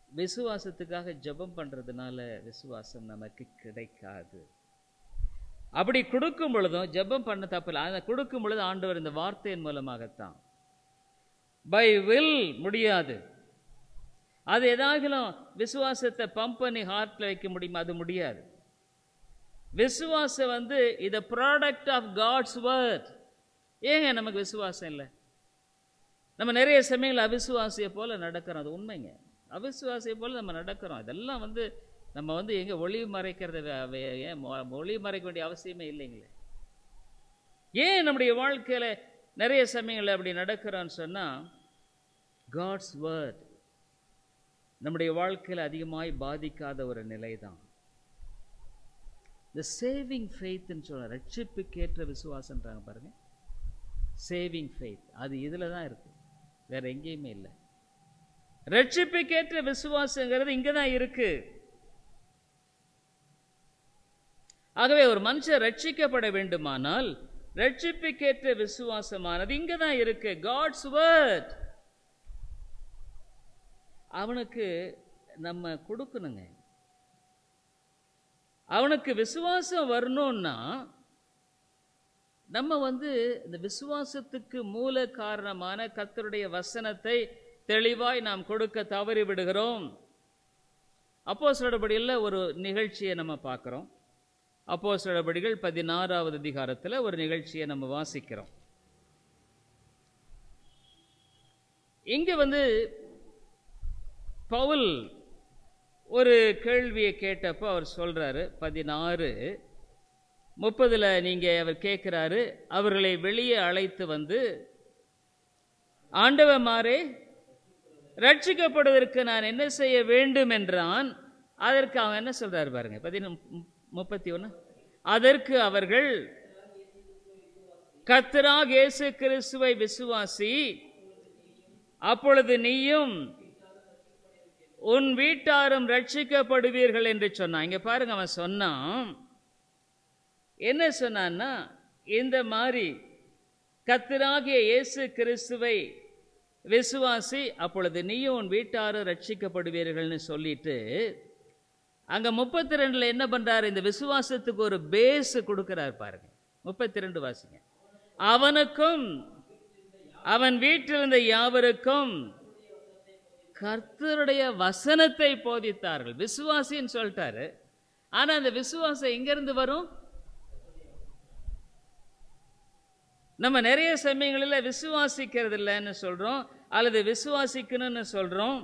விசுவாசத்துக்காக ஜெபம் பண்றதுனால விசுவாசம் நமக்கு கிடைக்காது அப்படி கொடுக்கும் பொழுதும் ஜெபம் பண்ண தப்பில்லை அதை கொடுக்கும் பொழுது ஆண்டவர் இந்த வார்த்தையின் மூலமாகத்தான் பை வில் முடியாது அது எதாகிலும் விசுவாசத்தை பம்ப் பண்ணி ஹார்ட்ல வைக்க முடியுமா அது முடியாது விசுவாசம் வந்து இது ப்ராடக்ட் ஆஃப் காட்ஸ் வேர்ட் ஏங்க நமக்கு விசுவாசம் இல்லை நம்ம நிறைய சமயங்கள் அவிசுவாசியை போல நடக்கிறோம் அது உண்மைங்க அவிசுவாசியை போல நம்ம நடக்கிறோம் இதெல்லாம் வந்து நம்ம வந்து எங்க ஒளி மறைக்கிறது வே- வே- ஏன் மொ- ஒளி மறைக்க வேண்டிய அவசியமே இல்லைங்களே ஏன் நம்முடைய வாழ்க்கையில நிறைய சமயங்கள் அப்படி நடக்கிறோம்னு சொன்னா காட்ஸ் வேர்ட் நம்முடைய வாழ்க்கையில அதிகமாய் பாதிக்காத ஒரு நிலை தான் இந்த சேவிங் ஃபெய்த்னு சொல்ல ரட்சிப்புக்கேற்ற விசுவாசன்றாங்க பாருங்க சேவிங் ஃபெய்த் அது இதில் தான் இருக்கு வேற எங்கேயுமே இல்லை ரட்சிப்புக்கேற்ற விசுவாசங்கிறது இங்கே தான் இருக்கு ஆகவே ஒரு மனுஷன் ரட்சிக்கப்பட வேண்டுமானால் ரட்சிப்புக்கேற்ற விசுவாசமானது இங்கே தான் இருக்கு காட்ஸ் வேர்ட் அவனுக்கு நம்ம கொடுக்கணுங்க அவனுக்கு விசுவாசம் வரணும்னா நம்ம வந்து இந்த விசுவாசத்துக்கு மூல காரணமான கர்த்தருடைய வசனத்தை தெளிவாய் நாம் கொடுக்க தவறி விடுகிறோம் அப்போ சொல்லபடியில் ஒரு நிகழ்ச்சியை நம்ம பார்க்குறோம் அப்போ சொல்லபடிகள் பதினாறாவது அதிகாரத்தில் ஒரு நிகழ்ச்சியை நம்ம வாசிக்கிறோம் இங்க வந்து பவுல் ஒரு கேள்வியை கேட்டப்போ அவர் சொல்றாரு பதினாறு முப்பதுல நீங்க அவர் கேட்கிறாரு அவர்களை வெளியே அழைத்து வந்து ஆண்டவமாரே ரட்சிக்கப்படுவதற்கு நான் என்ன செய்ய வேண்டும் என்றான் அதற்கு அவன் என்ன சொல்றாரு பாருங்க பதினொ முப்பத்தி ஒன்று அதற்கு அவர்கள் கர்த்தராக இயேசு கிறிஸ்துவை விசுவாசி அப்பொழுது நீயும் உன் வீட்டாரும் ரட்சிக்கப்படுவீர்கள் என்று சொன்னான் இங்க பாருங்க அவன் சொன்னான் என்ன சொன்னான்னா இந்த மாதிரி கர்த்தராகிய இயேசு கிறிஸ்துவை விசுவாசி அப்பொழுது நீயும் உன் வீட்டாரும் ரட்சிக்கப்படுவீர்கள்னு சொல்லிட்டு அங்க முப்பத்தி ரெண்டுல என்ன பண்றாரு இந்த விசுவாசத்துக்கு ஒரு பேஸ் கொடுக்கிறார் பாருங்க முப்பத்தி ரெண்டு வாசிங்க அவனுக்கும் அவன் வீட்டிலிருந்த யாவருக்கும் கர்த்தருடைய வசனத்தை போதித்தார்கள் விசுவாசின்னு சொல்லிட்டாரு ஆனா அந்த விசுவாசம் எங்கிருந்து வரும் நம்ம நிறைய சமயங்களில் விசுவாசிக்கிறது இல்லைன்னு சொல்றோம் அல்லது விசுவாசிக்கணும்னு சொல்றோம்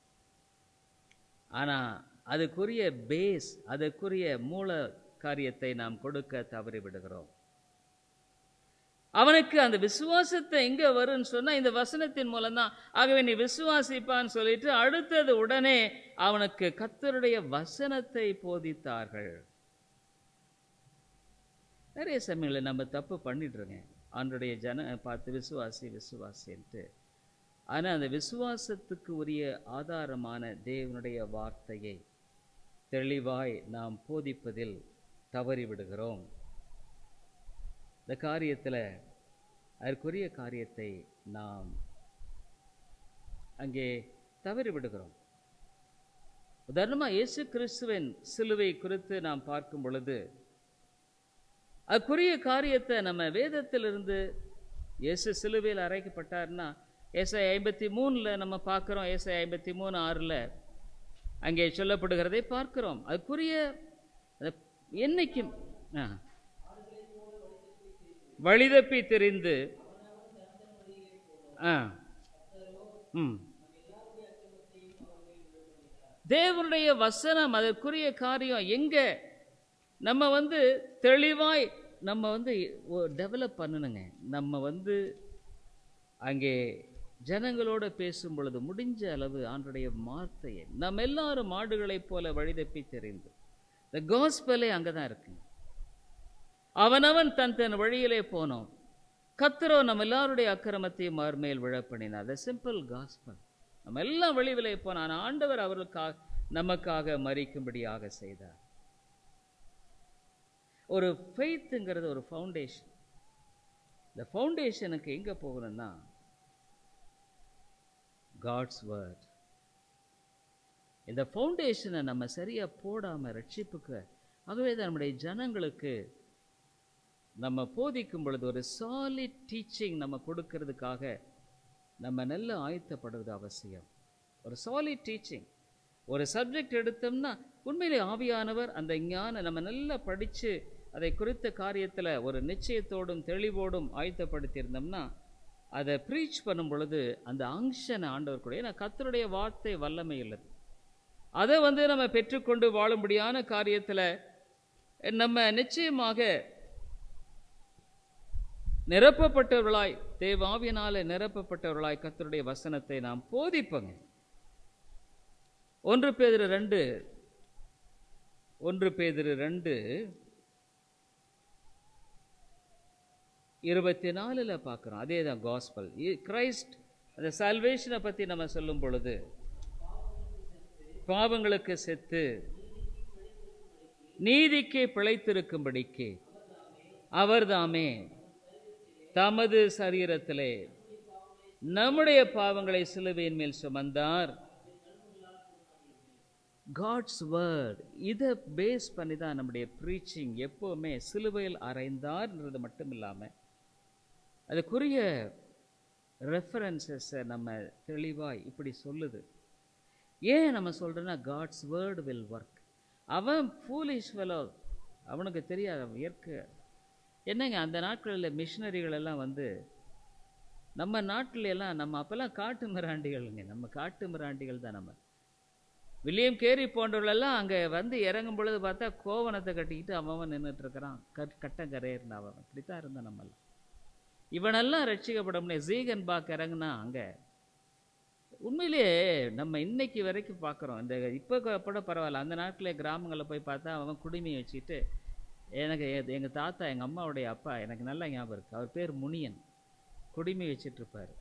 ஆனா அதுக்குரிய பேஸ் அதுக்குரிய மூல காரியத்தை நாம் கொடுக்க தவறி விடுகிறோம் அவனுக்கு அந்த விசுவாசத்தை எங்க வரும்னு சொன்னா இந்த வசனத்தின் மூலம்தான் ஆகவே நீ விசுவாசிப்பான்னு சொல்லிட்டு அடுத்தது உடனே அவனுக்கு கர்த்தருடைய வசனத்தை போதித்தார்கள் நிறைய சமயங்களில் நம்ம தப்பு பண்ணிடுறோங்க ஆண்டுடைய ஜன பார்த்து விசுவாசி விசுவாசின்ட்டு ஆனால் அந்த விசுவாசத்துக்கு உரிய ஆதாரமான தேவனுடைய வார்த்தையை தெளிவாய் நாம் போதிப்பதில் தவறிவிடுகிறோம் இந்த காரியத்தில் அதற்குரிய காரியத்தை நாம் அங்கே தவறிவிடுகிறோம் உதாரணமாக இயேசு கிறிஸ்துவின் சிலுவை குறித்து நாம் பார்க்கும் பொழுது அதுக்குரிய காரியத்தை நம்ம வேதத்திலிருந்து இயேசு சிலுவையில் அரைக்கப்பட்டார்னா ஏசை ஐம்பத்தி மூணில் நம்ம பார்க்குறோம் ஏசை ஐம்பத்தி மூணு ஆறில் அங்கே சொல்லப்படுகிறதை பார்க்கிறோம் அதுக்குரிய அது என்னைக்கும் ஆ. வழிதப்பி தெரிந்து ஆ ம் தேவனுடைய வசனம் அதற்குரிய காரியம் எங்க நம்ம வந்து தெளிவாய் நம்ம வந்து டெவலப் பண்ணணுங்க நம்ம வந்து அங்கே ஜனங்களோட பேசும் பொழுது முடிஞ்ச அளவு ஆண்டுடைய வார்த்தையை நம்ம எல்லாரும் மாடுகளைப் போல வழிதப்பி தெரிந்து இந்த கோஸ்பலே அங்கே தான் இருக்குங்க அவனவன் தன் தன் வழியிலே போனோம் கத்திரோ நம்ம எல்லாருடைய அக்கிரமத்தையும் அவர் மேல் விழப்பண்ணினார் த சிம்பிள் காஸ்பல் நம்ம எல்லாம் வெளிவிலே போனோம் ஆனால் ஆண்டவர் அவர்களுக்காக நமக்காக மறிக்கும்படியாக செய்தார் ஒரு ஃபெய்த்துங்கிறது ஒரு ஃபவுண்டேஷன் இந்த ஃபவுண்டேஷனுக்கு எங்கே போகணும்னா காட்ஸ் வேர்ட் இந்த ஃபவுண்டேஷனை நம்ம சரியாக போடாமல் ரட்சிப்புக்கு ஆகவே தான் நம்முடைய ஜனங்களுக்கு நம்ம போதிக்கும் பொழுது ஒரு சாலிட் டீச்சிங் நம்ம கொடுக்கறதுக்காக நம்ம நல்ல ஆயத்தப்படுவது அவசியம் ஒரு சாலிட் டீச்சிங் ஒரு சப்ஜெக்ட் எடுத்தோம்னா உண்மையிலே ஆவியானவர் அந்த ஞான நம்ம நல்லா படித்து அதை குறித்த காரியத்தில் ஒரு நிச்சயத்தோடும் தெளிவோடும் ஆயத்தப்படுத்தியிருந்தோம்னா அதை ப்ரீச் பண்ணும் பொழுது அந்த அங்ஷனை ஆண்டவர் கூட ஏன்னா கத்தருடைய வார்த்தை வல்லமை உள்ளது அதை வந்து நம்ம பெற்றுக்கொண்டு வாழும்படியான காரியத்தில் நம்ம நிச்சயமாக நிரப்பப்பட்டவர்களாய் தேவாவியனால நிரப்பப்பட்டவர்களாய் கத்தருடைய வசனத்தை நாம் போதிப்போங்க ஒன்று பேதிரு ரெண்டு ஒன்று பேதிரு ரெண்டு இருபத்தி நாலில் பார்க்குறோம் அதே தான் காஸ்பல் கிரைஸ்ட் அந்த சால்வேஷனை பற்றி நம்ம சொல்லும் பொழுது பாவங்களுக்கு செத்து நீதிக்கு பிழைத்திருக்கும்படிக்கு அவர்தாமே தமது சரீரத்திலே நம்முடைய பாவங்களை சிலுவையின் மேல் சுமந்தார் காட்ஸ் வேர்ட் இதை பேஸ் பண்ணி தான் நம்முடைய ப்ரீச்சிங் எப்போவுமே சிலுவையில் அறைந்தார்ன்றது மட்டும் இல்லாமல் அதுக்குரிய ரெஃபரன்சஸை நம்ம தெளிவாய் இப்படி சொல்லுது ஏன் நம்ம சொல்கிறோன்னா காட்ஸ் வேர்டு வில் ஒர்க் அவன் ஃபூலிஷ் ஃபெலோ அவனுக்கு தெரியாது அவன் இயற்கை என்னங்க அந்த நாட்களில் மிஷினரிகள் எல்லாம் வந்து நம்ம நாட்டில எல்லாம் நம்ம அப்போல்லாம் காட்டு மிராண்டிகள்ங்க நம்ம காட்டு மிராண்டிகள் தான் நம்ம வில்லியம் கேரி போன்றவர்களெல்லாம் அங்கே வந்து இறங்கும் பொழுது பார்த்தா கோவணத்தை கட்டிக்கிட்டு அவன் நின்றுட்டு இருக்கிறான் கட் கட்டங்கரையர்னு அவன் இப்படித்தான் இருந்தான் நம்மளாம் இவனெல்லாம் ரட்சிக்கப்பட முடியாது ஜீகன் பாக் இறங்குனா அங்கே உண்மையிலேயே நம்ம இன்னைக்கு வரைக்கும் பார்க்குறோம் இந்த இப்போ கூட பரவாயில்ல அந்த நாட்டில் கிராமங்களில் போய் பார்த்தா அவன் குடுமையை வச்சுக்கிட்டு எனக்கு எங்கள் தாத்தா எங்கள் அம்மாவுடைய அப்பா எனக்கு நல்லா ஞாபகம் இருக்குது அவர் பேர் முனியன் குடிமை வச்சிட்ருப்பார்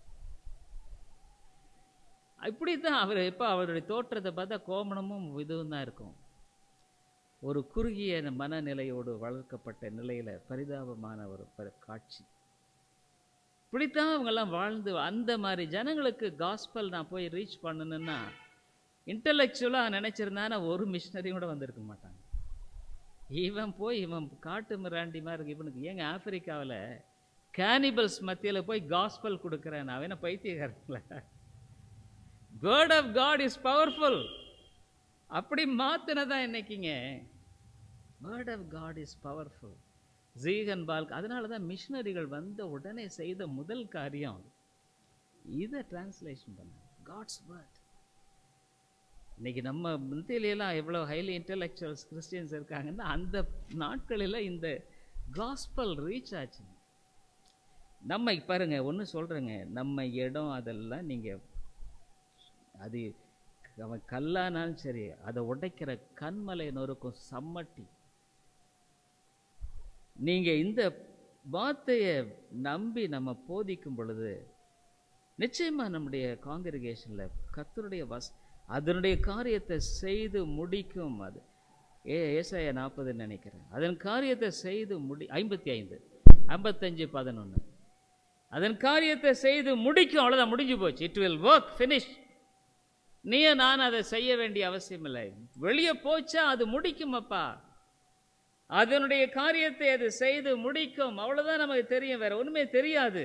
இப்படி தான் அவர் இப்போ அவருடைய தோற்றத்தை பார்த்தா கோமணமும் இதுவும் தான் இருக்கும் ஒரு குறுகிய மனநிலையோடு வளர்க்கப்பட்ட நிலையில் பரிதாபமான ஒரு ப- காட்சி இப்படித்தான் அவங்கெல்லாம் வாழ்ந்து அந்த மாதிரி ஜனங்களுக்கு காஸ்பல் நான் போய் ரீச் பண்ணணுன்னா இன்டலெக்சுவலாக நினச்சிருந்தானா ஒரு மிஷினரியும் கூட வந்திருக்க மாட்டாங்க இவன் போய் இவன் காட்டு மிராண்டி மாதிரி இருக்கு இவனுக்கு ஏங்க ஆப்பிரிக்காவில் கேனிபல்ஸ் மத்தியில் போய் காஸ்பல் கொடுக்குறேன் அவன் என்ன பைத்தியக்காரங்கள word of God is powerful அப்படி மாத்தினதான் இன்னைக்குங்க word of God is powerful Ziegenbalg அதனால தான் மிஷினரிகள் வந்த உடனே செய்த முதல் காரியம் இதை டிரான்ஸ்லேஷன் பண்ண காட்ஸ் வேர்ட் இன்னைக்கு நம்ம மத்தியிலெல்லாம் எவ்வளோ ஹைலி இன்டெலெக்சுவல்ஸ் கிறிஸ்டியன்ஸ் இருக்காங்கன்னா அந்த நாட்களில் இந்த காஸ்பல் ரீச் ஆச்சு நம்ம பாருங்க ஒன்று சொல்கிறேங்க நம்ம இடம் அதெல்லாம் நீங்கள் அது அவன் கல்லானாலும் சரி அதை உடைக்கிற கண்மலை நொறுக்கும் சம்மட்டி நீங்கள் இந்த வார்த்தையை நம்பி நம்ம போதிக்கும் பொழுது நிச்சயமாக நம்முடைய காங்கிரிகேஷனில் கத்தருடைய வஸ் அதனுடைய காரியத்தை செய்து முடிக்கும் அது ஏ ஏசாய நாற்பதுன்னு நினைக்கிறேன் அதன் காரியத்தை செய்து முடி ஐம்பத்தி ஐந்து ஐம்பத்தஞ்சு பதினொன்று அதன் காரியத்தை செய்து முடிக்கும் அவ்வளோதான் முடிஞ்சு போச்சு இட் வில் ஒர்க் ஃபினிஷ் நீயே நான் அதை செய்ய வேண்டிய அவசியம் இல்லை வெளியே போச்சா அது முடிக்கும் அப்பா அதனுடைய காரியத்தை அது செய்து முடிக்கும் அவ்வளவுதான் நமக்கு தெரியும் வேற ஒண்ணுமே தெரியாது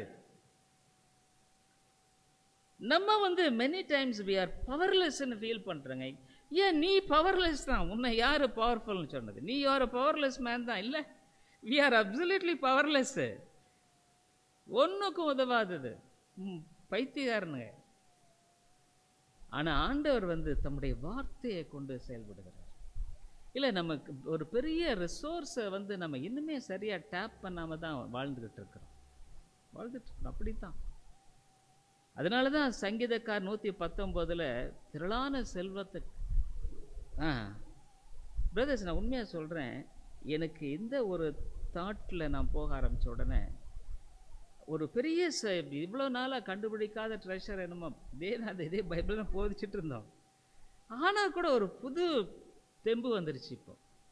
நம்ம வந்து மெனி டைம்ஸ் வி ஆர் பவர்லெஸ்ன்னு ஃபீல் பண்றோங்க ஏன் நீ பவர்லெஸ் தான் உன்னை யாரு பவர்ஃபுல்னு சொன்னது நீ யார் பவர்லெஸ் மேன் தான் இல்லை வி ஆர் அப்சல்யூட்லி பவர்லெஸ் ஒன்றுக்கும் உதவாதது ம், பைத்தியக்காரனுங்க ஆனா ஆண்டவர் வந்து தம்முடைய வார்த்தையை கொண்டு செயல்படுகிறார் இல்லை நமக்கு ஒரு பெரிய ரிசோர்ஸை வந்து நம்ம இன்னுமே சரியாக டேப் பண்ணாமல் தான் வாழ்ந்துக்கிட்டு இருக்கிறோம் வாழ்ந்துட்டு இருக்கோம் அப்படித்தான் அதனால தான் சங்கீதக்கார் நூற்றி பத்தொம்போதில் திரளான செல்வத்தை ஆ பிரதர்ஸ் நான் உண்மையாக சொல்கிறேன் எனக்கு இந்த ஒரு தாட்டில் நான் போக ஆரம்பித்த உடனே ஒரு பெரிய ச இவ்வளோ நாளாக கண்டுபிடிக்காத ட்ரெஷர் என்னமோ இதே நான் இதே பைபிள் போதிச்சிட்டு இருந்தோம் ஆனால் கூட ஒரு புது தெம்பு வந்துருச்சு இப்போ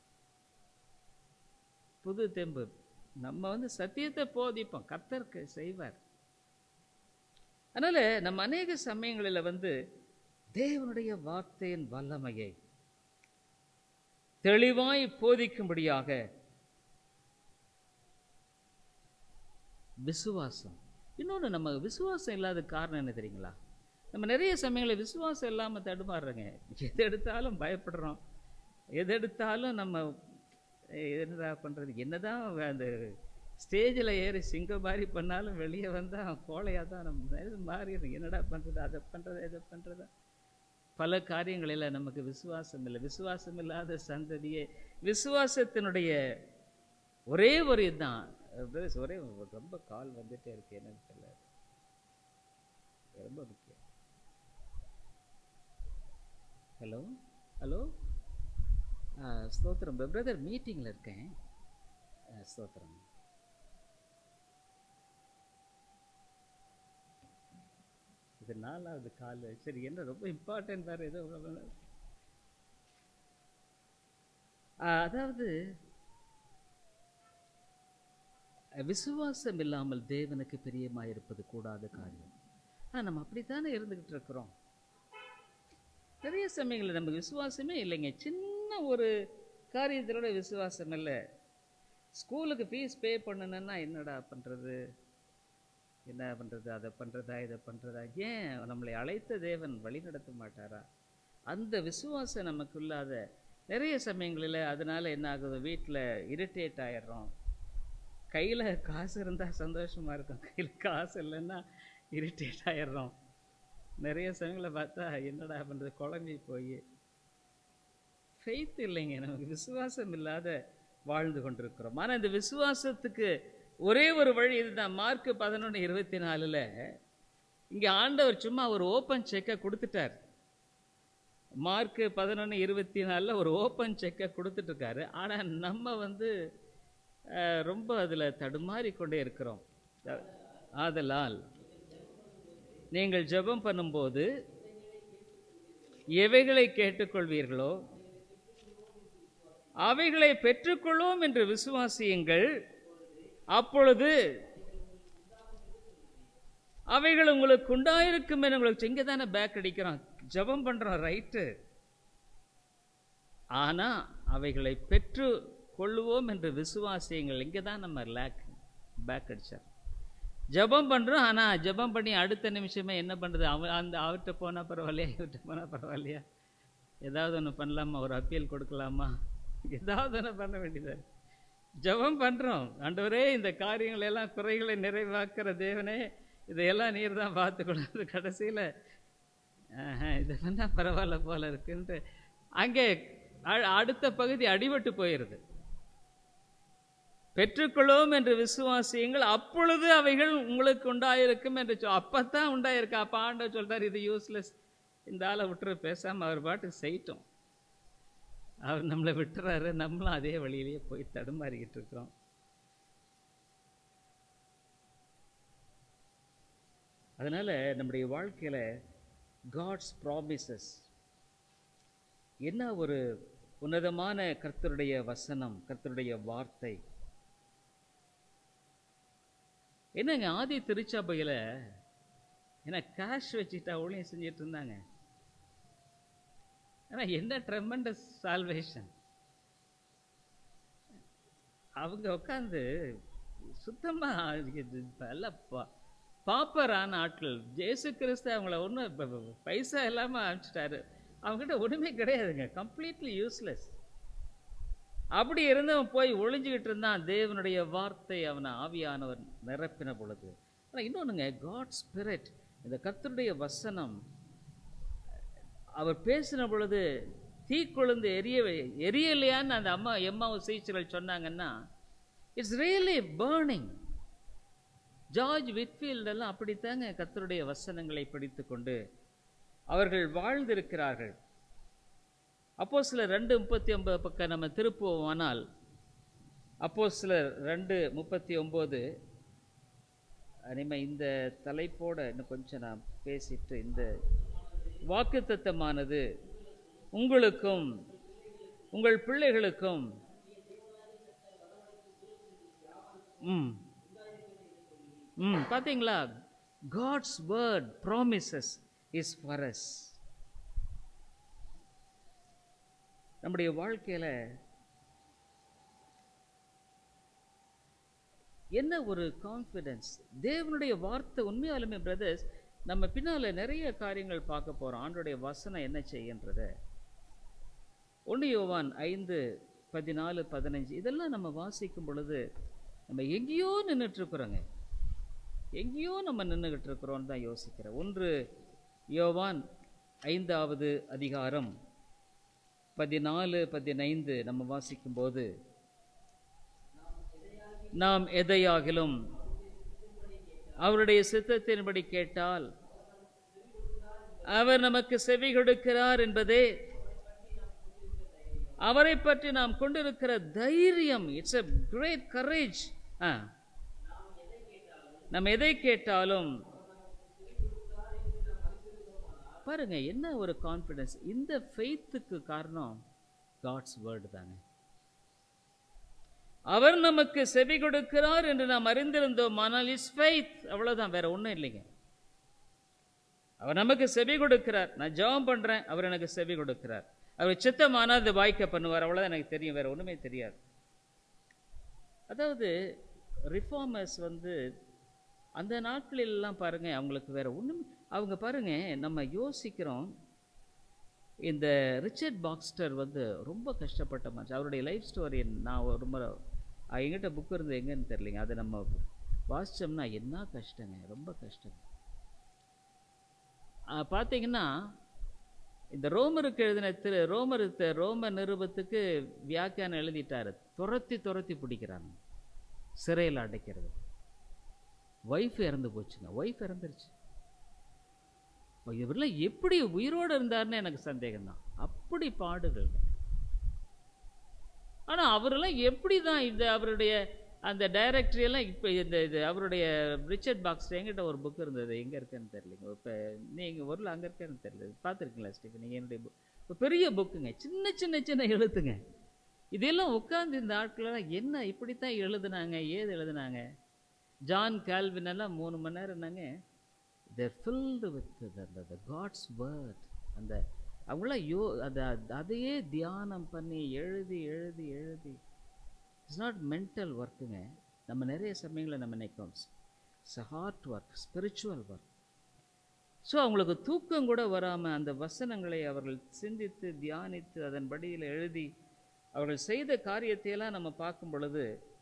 புது தெம்பு நம்ம வந்து சத்தியத்தை போதிப்போம் கத்தருக்கு செய்வார் அதனால் நம்ம அநேக சமயங்களில் வந்து தேவனுடைய வார்த்தையின் வல்லமையை தெளிவாய் போதிக்கும்படியாக விசுவாசம் இன்னொன்று நம்ம விசுவாசம் இல்லாத காரணம் என்ன தெரியுங்களா நம்ம நிறைய சமயங்களில் விசுவாசம் இல்லாமல் தடுமாறுறோங்க எது எடுத்தாலும் பயப்படுறோம் எது எடுத்தாலும் நம்ம "ஏய், என்னடா பண்ணுறது என்னதான் அந்த ஸ்டேஜில் ஏறி சிங்கம் மாதிரி பண்ணாலும் வெளியே வந்தால் கோழையாக தான் நம்ம இது மாறிடுறோம் என்னடா பண்ணுறது அதை பண்ணுறது இதை பண்ணுறதா பல காரியங்களில் நமக்கு விசுவாசம் இல்லை விசுவாசம் இல்லாத சந்ததியே விசுவாசத்தினுடைய ஒரே ஒரு இதுதான் பிரதர்ஸ், ஒரே ஒரு- ரொம்ப கால் வந்துட்டே இருக்கு என்னன்னு தெரியல ரொம்ப முக்கியம் ஹலோ ஹலோ ஸ்தோத்திரம் பிரதர் மீட்டிங்கில் இருக்கேன் ஆ, ஸ்தோத்திரம் இது நாலாவது கால் சரி என்ன ரொம்ப இம்பார்ட்டன்ட் வேறு ஏதோ ஆ, அதாவது விசுவாசம் இல்லாமல் தேவனுக்கு பிரியமாயிருப்பது கூடாத காரியம் ஆ நம்ம அப்படித்தானே இருந்துக்கிட்டு இருக்கிறோம் நிறைய சமயங்களில் நமக்கு விசுவாசமே இல்லைங்க சின்ன ஒரு காரியத்திலோட விசுவாசம் இல்லை ஸ்கூலுக்கு ஃபீஸ் பே பண்ணணுன்னா என்னடா பண்ணுறது என்ன பண்ணுறது அதை பண்ணுறதா இதை பண்ணுறதா ஏன் நம்மளை அழைத்த தேவன் வழி நடத்த மாட்டாரா அந்த விசுவாசம் நமக்கு இல்லாத நிறைய சமயங்களில் அதனால் என்ன ஆகுது வீட்டில் இரிட்டேட் ஆயிடுறோம் கையில் காசு இருந்தால் சந்தோஷமாக இருக்கும் கையில் காசு இல்லைன்னா இரிட்டேட் ஆயிடுறோம் நிறைய சமயங்களில் பார்த்தா என்னடா பண்ணுறது குழம்பி போய் ஃபெய்த் இல்லைங்க நமக்கு விசுவாசம் இல்லாத வாழ்ந்து கொண்டிருக்கிறோம் ஆனால் இந்த விசுவாசத்துக்கு ஒரே ஒரு வழி இதுதான் மார்க் பதினொன்று இருபத்தி நாலில் இங்கே ஆண்டவர் சும்மா ஒரு ஓப்பன் செக்கை கொடுத்துட்டார் மார்க் பதினொன்று இருபத்தி நாலில் ஒரு ஓப்பன் செக்கை கொடுத்துட்ருக்காரு ஆனால் நம்ம வந்து அஹ், ரொம்ப அதில் தடுமாறி கொண்டே இருக்கிறோம் ஆதலால் நீங்கள் ஜெபம் பண்ணும்போது எவைகளை கேட்டுக்கொள்வீர்களோ அவைகளை பெற்றுக்கொள்வோம் என்று விசுவாசியுங்கள் அப்பொழுது அவைகள் உங்களுக்கு உண்டாயிருக்கும் என்று உங்களுக்கு இங்கே தானே பேக் அடிக்கிறோம் ஜெபம் பண்ணுறோம் ரைட்டு ஆனால் அவைகளை பெற்று கொள்ளுவோம் என்று விசுவாசியுங்கள் இங்கே தான் நம்ம லேக் பேக் அடிச்சார் ஜெபம் பண்ணுறோம் ஆனால் ஜெபம் பண்ணி அடுத்த நிமிஷமே என்ன பண்ணுறது அவ அந்த அவர்கிட்ட போனால் பரவாயில்லையா இவர்கிட்ட போனால் பரவாயில்லையா ஏதாவது ஒன்று பண்ணலாமா ஒரு அப்பீல் கொடுக்கலாமா ஏதாவது ஒன்று பண்ண வேண்டியது ஜெபம் பண்ணுறோம் ஆண்டவரே இந்த காரியங்கள் எல்லாம் குறைகளை நிறைவாக்குற தேவனே இதையெல்லாம் நீர் தான் பார்த்துக்கொள்ளுது கடைசியில் இது பண்ணால் பரவாயில்ல போல இருக்குன்ட்டு அங்கே அ- அடுத்த பகுதி அடிபட்டு போயிடுது பெற்றுக்கொள்வோம் என்று விசுவாசியுங்கள் அப்பொழுது அவைகள் உங்களுக்கு உண்டாயிருக்கும் என்று சொல் அப்பத்தான் உண்டாயிருக்கு அப்போ ஆண்டவர் சொல்றார் இது யூஸ்லெஸ் இந்த ஆளை விட்டுரு பேசாமல் அவர் பாட்டுக்கு செய்யட்டும் அவர் நம்மளை விட்டுறாரு நம்மளும் அதே வழியிலேயே போய் தடுமாறிக்கிட்டு இருக்கிறோம் அதனால நம்முடைய வாழ்க்கையில காட்ஸ் ப்ராமிசஸ் என்ன ஒரு உன்னதமான கர்த்தருடைய வசனம் கர்த்தருடைய வார்த்தை என்னங்க ஆதி திருச்சபையில என்ன கேஷ் வச்சுட்டா ஊழியம் செஞ்சிட்டு இருந்தாங்க ஆனா என்ன ட்ரெமெண்டஸ் சால்வேஷன் அவங்க உட்காந்து சுத்தமா இது எல்லாம் பா- பாப்பரான ஆட்கள் ஜேசு கிறிஸ்து அவங்கள ஒன்றும் பைசா இல்லாம அனுப்பிச்சிட்டாரு அவங்ககிட்ட ஒண்ணுமே கிடையாதுங்க கம்ப்ளீட்லி யூஸ்லெஸ் அப்படி இருந்தவன் போய் ஒளிஞ்சுக்கிட்டு இருந்தான் தேவனுடைய வார்த்தை அவனை ஆவியானவர் நிரப்பின பொழுது ஆனால் இன்னொன்றுங்க காட் ஸ்பிரிட் இந்த கர்த்தருடைய வசனம் அவர் பேசின பொழுது தீக்கொழுந்து எரிய எரியலையான்னு அந்த அம்மா எம்மாவும் சீச்சர்கள் சொன்னாங்கன்னா it's really burning George Whitefield எல்லாம் அப்படித்தாங்க கர்த்தருடைய வசனங்களை படித்துக்கொண்டு அவர்கள் வாழ்ந்திருக்கிறார்கள் அப்போ சிலர் ரெண்டு முப்பத்தி ஒன்பது பக்கம் நம்ம திருப்புவோமானால் அப்போ சிலர் ரெண்டு முப்பத்தி ஒம்பது இனிமே இந்த தலைப்போட இன்னும் கொஞ்சம் நான் பேசிட்டு இந்த வாக்குத்தத்தமானது உங்களுக்கும் உங்கள் பிள்ளைகளுக்கும் ம் ம் பார்த்தீங்களா God's word promises is for us நம்முடைய வாழ்க்கையில என்ன ஒரு கான்ஃபிடன்ஸ் தேவனுடைய வார்த்தை உண்மையாலுமே பிரதர்ஸ் நம்ம பின்னால நிறைய காரியங்கள் பார்க்க போறோம் ஆண்டுடைய வசனம் என்ன செய்கின்றத ஒன்று யோவான் ஐந்து பதினாலு பதினஞ்சு இதெல்லாம் நம்ம வாசிக்கும் பொழுது நம்ம எங்கேயோ நின்றுட்டு இருக்கிறோங்க எங்கேயோ நம்ம நின்றுகிட்டு இருக்கிறோம்னு தான் யோசிக்கிறேன் ஒன்று யோவான் ஐந்தாவது அதிகாரம் பதினாலு பதினைந்து நம்ம வாசிக்கும்போது நாம் எதையாகிலும் அவருடைய சித்தத்தின்படி கேட்டால் அவர் நமக்கு செவி கொடுக்கிறார் என்பதே அவரை பற்றி நாம் கொண்டிருக்கிற தைரியம் இட்ஸ் a கிரேட் கரேஜ் நம்ம எதை கேட்டாலும் பாருங்க என்ன ஒரு கான்ஃபிடன்ஸ் இந்த ஃபெய்த்துக்கு காரணம் காட்ஸ் வேர்டு தாங்க அவர் நமக்கு செவி கொடுக்கிறார் என்று நாம் அறிந்திருந்தோம் ஆனால் இஸ் ஃபெய்த் அவ்வளவுதான் வேற ஒன்றும் இல்லைங்க அவர் நமக்கு செவி கொடுக்கிறார் நான் ஜெபம் பண்றேன் அவர் எனக்கு செவி கொடுக்கிறார் அவர் சித்தமானால் அது வாய்க்க பண்ணுவார் அவ்வளோதான் எனக்கு தெரியும் வேற ஒண்ணுமே தெரியாது அதாவது ரிஃபார்மர்ஸ் வந்து அந்த நாட்களிலெல்லாம் பாருங்க அவங்களுக்கு வேற ஒண்ணுமே அவங்க பாருங்க நம்ம யோசிக்கிறோம் இந்த ரிச்சர்ட் பாக்ஸ்டர் வந்து ரொம்ப கஷ்டப்பட்ட மனுஷன் அவருடைய லைஃப் ஸ்டோரி நான் ஒரு முறை அஹ் எங்கிட்ட புக் இருந்து எங்கன்னு தெரியலைங்க அதை நம்ம வாசிச்சோம்னா என்ன கஷ்டங்க ரொம்ப கஷ்டம் அஹ் பார்த்தீங்கன்னா இந்த ரோமருக்கு எழுதின திரு ரோமர் த- ரோம நிருபத்துக்கு வியாக்கியானம் எழுதிட்டாரு துரத்தி துரத்தி பிடிக்கிறாங்க சிறையில் அடைக்கிறது ஒய்ஃப் இறந்து போச்சுங்க ஒய்ஃப் இறந்துருச்சு இவரெல்லாம் எப்படி உயிரோடு இருந்தாருன்னு எனக்கு சந்தேகம் தான் அப்படி பாடுகள் ஆனா அவரெல்லாம் எப்படி தான் இந்த அவருடைய அந்த டைரக்டரி எல்லாம் இப்போ இந்த இது அவருடைய ரிச்சர்ட் பாக்ஸ் என்கிட்ட ஒரு புக் இருந்தது எங்க இருக்குன்னு தெரியலைங்க இப்போ நீங்க ஊரில் அங்க இருக்கேன்னு தெரியல பார்த்துருக்கீங்களா ஸ்டீஃபன் நீங்க என்னுடைய book. ஒரு பெரிய புக்குங்க சின்ன சின்ன சின்ன எழுத்துங்க இதெல்லாம் உட்கார்ந்து இந்த ஆட்களெல்லாம் என்ன இப்படித்தான் எழுதுனாங்க ஏது எழுதுனாங்க ஜான் கால்வின் எல்லாம் மூணு மணி நேரம் என்னங்க தேர் ஃபில்டு வித் அந்த காட்ஸ் வேர்ட் அந்த அவங்களாம் யோ அதை அதையே தியானம் பண்ணி எழுதி எழுதி எழுதி இட்ஸ் நாட் மென்டல் ஒர்க்குங்க நம்ம நிறைய சமயங்களில் நம்ம நினைக்கிறோம் it's hard work spiritual work so அவங்களுக்கு தூக்கம் கூட வராமல் அந்த வசனங்களை அவர்கள் சிந்தித்து தியானித்து அதன் படியில் எழுதி அவர்கள் செய்த காரியத்தையெல்லாம் நம்ம பார்க்கும் பொழுது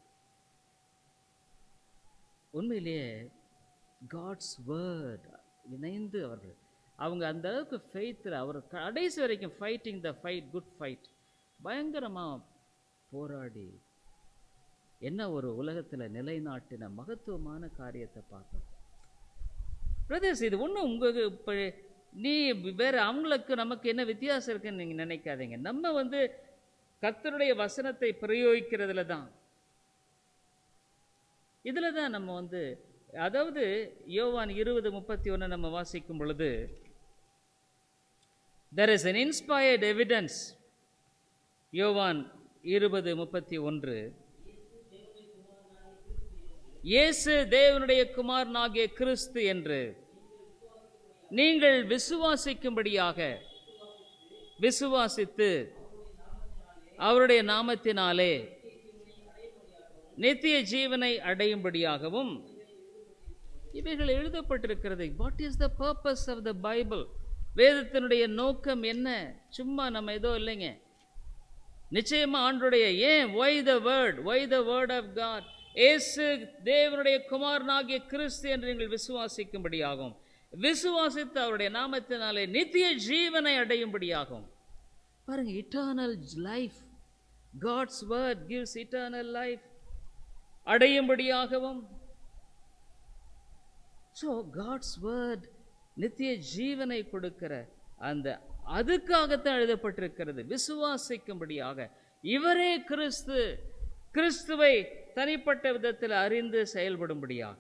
உண்மையிலேயே காட்ஸ் வேர்ட் இணைந்து அவர்கள் அவங்க அந்த அளவுக்கு ஃபெய்த்தில் அவர் கடைசி வரைக்கும் fighting the fight good fight பயங்கரமாக போராடி என்ன ஒரு உலகத்தில் நிலைநாட்டின மகத்துவமான காரியத்தை பார்க்கணும் பிரதர்ஸ் இது ஒன்றும் உங்களுக்கு இப்போ நீ வேற அவங்களுக்கு நமக்கு என்ன வித்தியாசம் இருக்குன்னு நீங்கள் நினைக்காதீங்க நம்ம வந்து கர்த்தருடைய வசனத்தை பிரயோகிக்கிறதுல தான் இதில் தான் நம்ம வந்து அதாவது யோவான் இருபது முப்பத்தி ஒன்று நம்ம வாசிக்கும் பொழுது there is an inspired evidence யோவான் இருபது முப்பத்தி ஒன்று இயேசு தேவனுடைய குமாரனாகிய கிறிஸ்து என்று நீங்கள் விசுவாசிக்கும்படியாக விசுவாசித்து அவருடைய நாமத்தினாலே நித்திய ஜீவனை அடையும்படியாகவும் இவைகள் எழுதப்பட்டிருக்கிறது what is the purpose of the Bible வேதத்தினுடைய நோக்கம் என்ன சும்மா நம்ம ஏதோ இல்லைங்க நிச்சயமா ஆண்டுடைய ஏன் why the word why the word of God ஏசு தேவனுடைய குமாரனாகிய கிறிஸ்து என்று நீங்கள் விசுவாசிக்கும்படியாகும் விசுவாசித்து அவருடைய நாமத்தினாலே நித்திய ஜீவனை அடையும்படியாகும் பாருங்க eternal life God's word gives eternal life அடையும்படியாகவும் ஸோ காட்ஸ் வேர்ட் நித்திய ஜீவனை கொடுக்கிற அந்த அதுக்காகத்தான் எழுதப்பட்டிருக்கிறது விசுவாசிக்கும்படியாக இவரே கிறிஸ்து கிறிஸ்துவை தனிப்பட்ட விதத்தில் அறிந்து செயல்படும்படியாக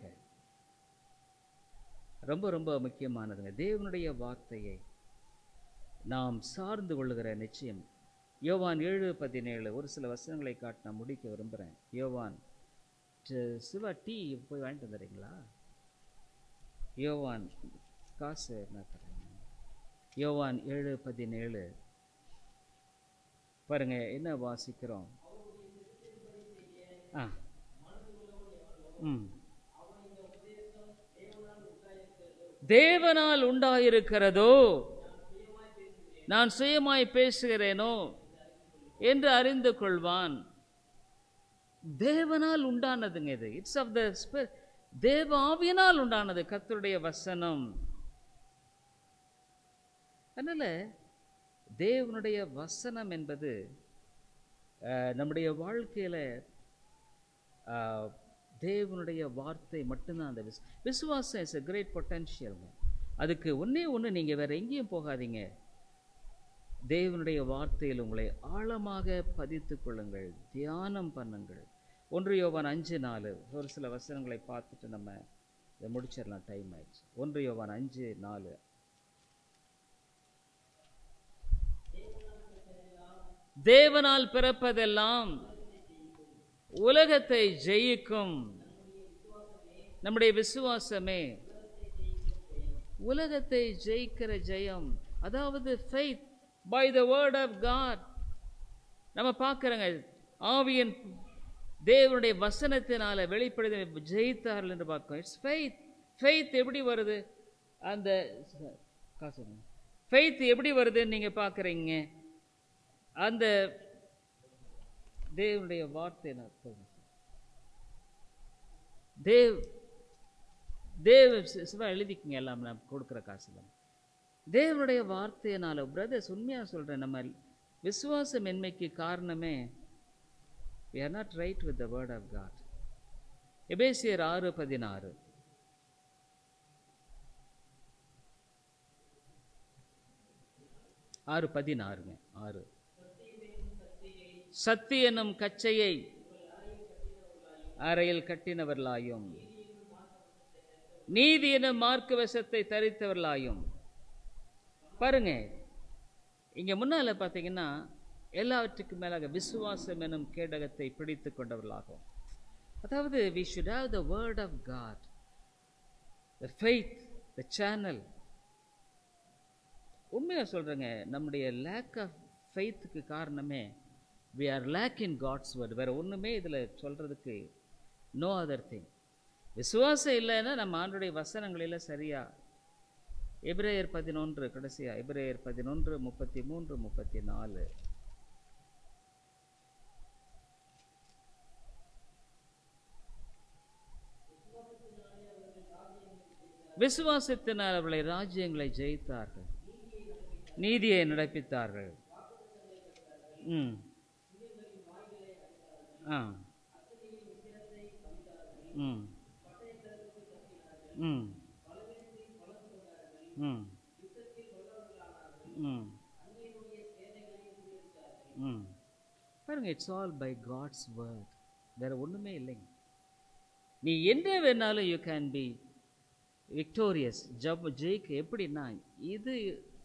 ரொம்ப ரொம்ப முக்கியமானதுங்க தேவனுடைய வார்த்தையை நாம் சார்ந்து கொள்ளுகிற நிச்சயம் யோவான் ஏழு பதினேழு ஒரு சில வசனங்களை காட்டி நான் முடிக்க விரும்புகிறேன் யோவான் ட- சிவா டீ போய் வாங்கிட்டு வந்துடுறீங்களா யோவான் காசு என்ன தரேன் யோவான் ஏழு பதினேழு பாருங்க என்ன வாசிக்கிறோம் ஆ ம் தேவனால் உண்டாயிருக்கிறதோ நான் சுயமாய் பேசுகிறேனோ என்று அறிந்து கொள்வான் தேவனால் உண்டானதுங்க இது இட்ஸ் ஆஃப் த தேவ ஆவியனால் உண்டானது கர்த்தருடைய வசனம் அதனால தேவனுடைய வசனம் என்பது அஹ், நம்முடைய வாழ்க்கையில அஹ், தேவனுடைய வார்த்தை மட்டும்தான் அந்த விஸ் விசுவாசம் இஸ் a கிரேட் பொட்டன்ஷியல்ங்க அதுக்கு ஒண்ணே ஒன்று நீங்கள் வேற எங்கேயும் போகாதீங்க தேவனுடைய வார்த்தையில் உங்களை ஆழமாக பதித்துக் கொள்ளுங்கள் தியானம் பண்ணுங்கள் ஒன்று யோவான் அஞ்சு நாலு ஒரு சில வசனங்களை பார்த்துட்டு நம்ம இதை முடிச்சிடலாம் டைம் ஆயிடுச்சு ஒன்று யோவான் அஞ்சு நாலு தேவனால் பிறப்பதெல்லாம் உலகத்தை ஜெயிக்கும் நம்முடைய விசுவாசமே உலகத்தை ஜெயிக்கிற ஜெயம் அதாவது faith by the word of God நம்ம பார்க்குறோங்க ஆவியன் தேவனுடைய வசனத்தினால வெளிப்படுத்த ஜெயித்தார்கள் என்று பார்க்கிறோம் இட்ஸ் ஃபெய்த் ஃபெய்த் எப்படி வருது அந்த காசு ஃபெய்த் எப்படி வருதுன்னு நீங்கள் பார்க்குறீங்க அந்த தேவனுடைய வார்த்தை நான் சொல்றேன். தேவ் தேவ சி- சிவா எழுதிக்கங்க எல்லாம் நான் கொடுக்குற காசுல தேவனுடைய வார்த்தையினால பிரதர்ஸ் உண்மையாக சொல்கிறேன் நம்ம விசுவாச மென்மைக்கு காரணமே we are not right with the word of God எபேசியர் ஆறு பதினாறு ஆறு பதினாறுங்க ஆறு சக்தி என்னும் கச்சையை அறையில் கட்டினவர்களாயும் நீதி எனும் மார்க்க வசத்தை தரித்தவர்களாயும் பாருங்க இங்க முன்னால பார்த்தீங்கன்னா எல்லாவற்றுக்கும் மேலாக விசுவாசம் எனும் கேடகத்தை பிடித்து கொண்டவர்களாகும் அதாவது we should have the word of God the faith the channel உண்மையாக சொல்கிறேங்க நம்முடைய லேக் ஆஃப் ஃபெய்த்துக்கு காரணமே we are lack in God's word வேறு ஒன்றுமே இதில் சொல்கிறதுக்கு நோ அதர் திங் விசுவாசம் இல்லைன்னா நம்ம ஆண்டுடைய வசனங்களில் சரியா எபிரேயர் பதினொன்று கடைசியா எபிரேயர் பதினொன்று முப்பத்தி மூன்று முப்பத்தி நாலு விசுவாசத்தினால் அவர்களை ராஜ்யங்களை ஜெயித்தார்கள் நீதியை நடப்பித்தார்கள் ம் ஆ ம் ம் ம் ம் ம் பாருங்க it's all by God's word வேற ஒண்ணுமே இல்லைங்க நீ என்ன வேணாலும் யூ கேன் பி விக்டோரியஸ் ஜப் ஜெயிக்க எப்படின்னா இது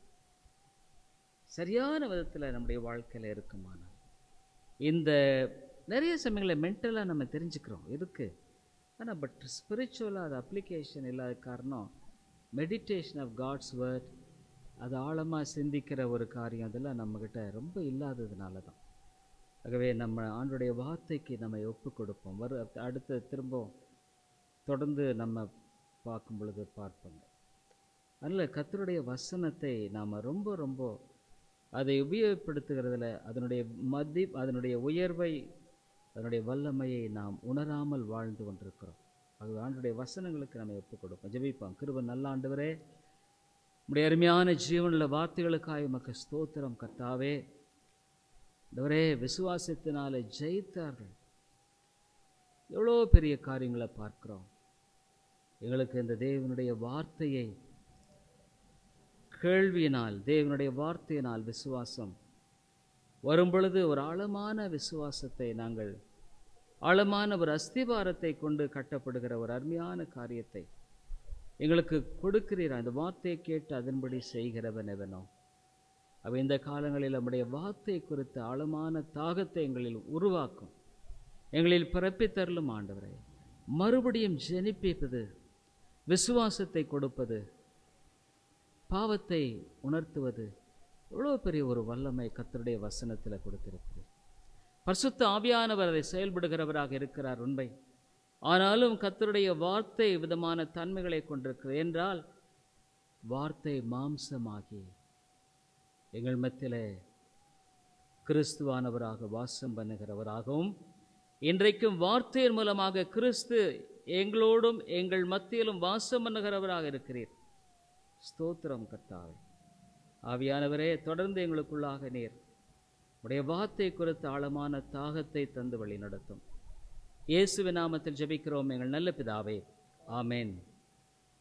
சரியான விதத்தில் நம்முடைய வாழ்க்கையில் இருக்குமானால் இந்த நிறைய சமயங்களில் மென்டலாக நம்ம தெரிஞ்சுக்கிறோம் இருக்கு ஆனால் பட் ஸ்பிரிச்சுவலாக அது அப்ளிகேஷன் இல்லாத காரணம் மெடிடேஷன் ஆஃப் காட்ஸ் வேர்ட் அது ஆழமாக சிந்திக்கிற ஒரு காரியம் அதெல்லாம் நம்மக்கிட்ட ரொம்ப இல்லாததுனால தான் ஆகவே நம்ம ஆண்டுடைய வார்த்தைக்கு நம்ம ஒப்பு கொடுப்போம் வரு அடுத்து திரும்ப தொடர்ந்து நம்ம பார்க்கும் பொழுது பார்ப்போங்க அதனால் கர்த்தருடைய வசனத்தை நாம் ரொம்ப ரொம்ப அதை உபயோகப்படுத்துகிறதுல அதனுடைய மதி அதனுடைய உயர்வை அதனுடைய வல்லமையை நாம் உணராமல் வாழ்ந்து கொண்டிருக்கிறோம் அது ஆண்டுடைய வசனங்களுக்கு நம்ம ஒப்பு கொடுப்போம் ஜெபிப்போம் கிருப நல்ல ஆண்டவரே உடைய அருமையான ஜீவனில் வார்த்தைகளுக்காக உமக்கு ஸ்தோத்திரம் கர்த்தாவே ஆண்டவரே விசுவாசத்தினால ஜெயித்தார்கள் எவ்வளோ பெரிய காரியங்களை பார்க்கிறோம் எங்களுக்கு இந்த தேவனுடைய வார்த்தையை கேள்வியினால் தேவனுடைய வார்த்தையினால் விசுவாசம் வரும் பொழுது ஒரு ஆழமான விசுவாசத்தை நாங்கள் ஆழமான ஒரு அஸ்திவாரத்தை கொண்டு கட்டப்படுகிற ஒரு அருமையான காரியத்தை எங்களுக்கு கொடுக்கிறீர் அந்த வார்த்தையை கேட்டு அதன்படி செய்கிறவன் எவனோ அவ இந்த காலங்களில் நம்முடைய வார்த்தை குறித்த ஆழமான தாகத்தை எங்களில் உருவாக்கும் எங்களில் பிறப்பித்தருளும் ஆண்டவரே மறுபடியும் ஜெனிப்பிப்பது விசுவாசத்தை கொடுப்பது பாவத்தை உணர்த்துவது எவ்வளோ பெரிய ஒரு வல்லமை கர்த்தருடைய வசனத்தில் கொடுத்திருக்கிறேன் பரிசுத்த ஆவியானவர் அதை செயல்படுகிறவராக இருக்கிறார் உண்மை ஆனாலும் கர்த்தருடைய வார்த்தை விதமான தன்மைகளை கொண்டிருக்கிறது என்றால் வார்த்தை மாம்சமாகி எங்கள் மத்தியிலே கிறிஸ்துவானவராக வாசம் பண்ணுகிறவராகவும் இன்றைக்கும் வார்த்தையின் மூலமாக கிறிஸ்து எங்களோடும் எங்கள் மத்தியிலும் வாசம் பண்ணுகிறவராக இருக்கிறீர் ஸ்தோத்திரம் கர்த்தாவே ஆவியானவரே தொடர்ந்து எங்களுக்குள்ளாக நீர் உடைய வார்த்தை குறித்த ஆழமான தாகத்தை தந்து வழி நடத்தும் இயேசுவின் நாமத்தில் ஜெபிக்கிறோம் எங்கள் நல்ல பிதாவே ஆமென்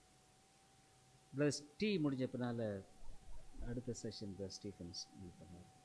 ப்ளஸ் டீ முடிஞ்ச பின்னால் அடுத்த செஷன் ப்ளஸ் ஸ்டீஃபன்ஸ் பண்ணுவார்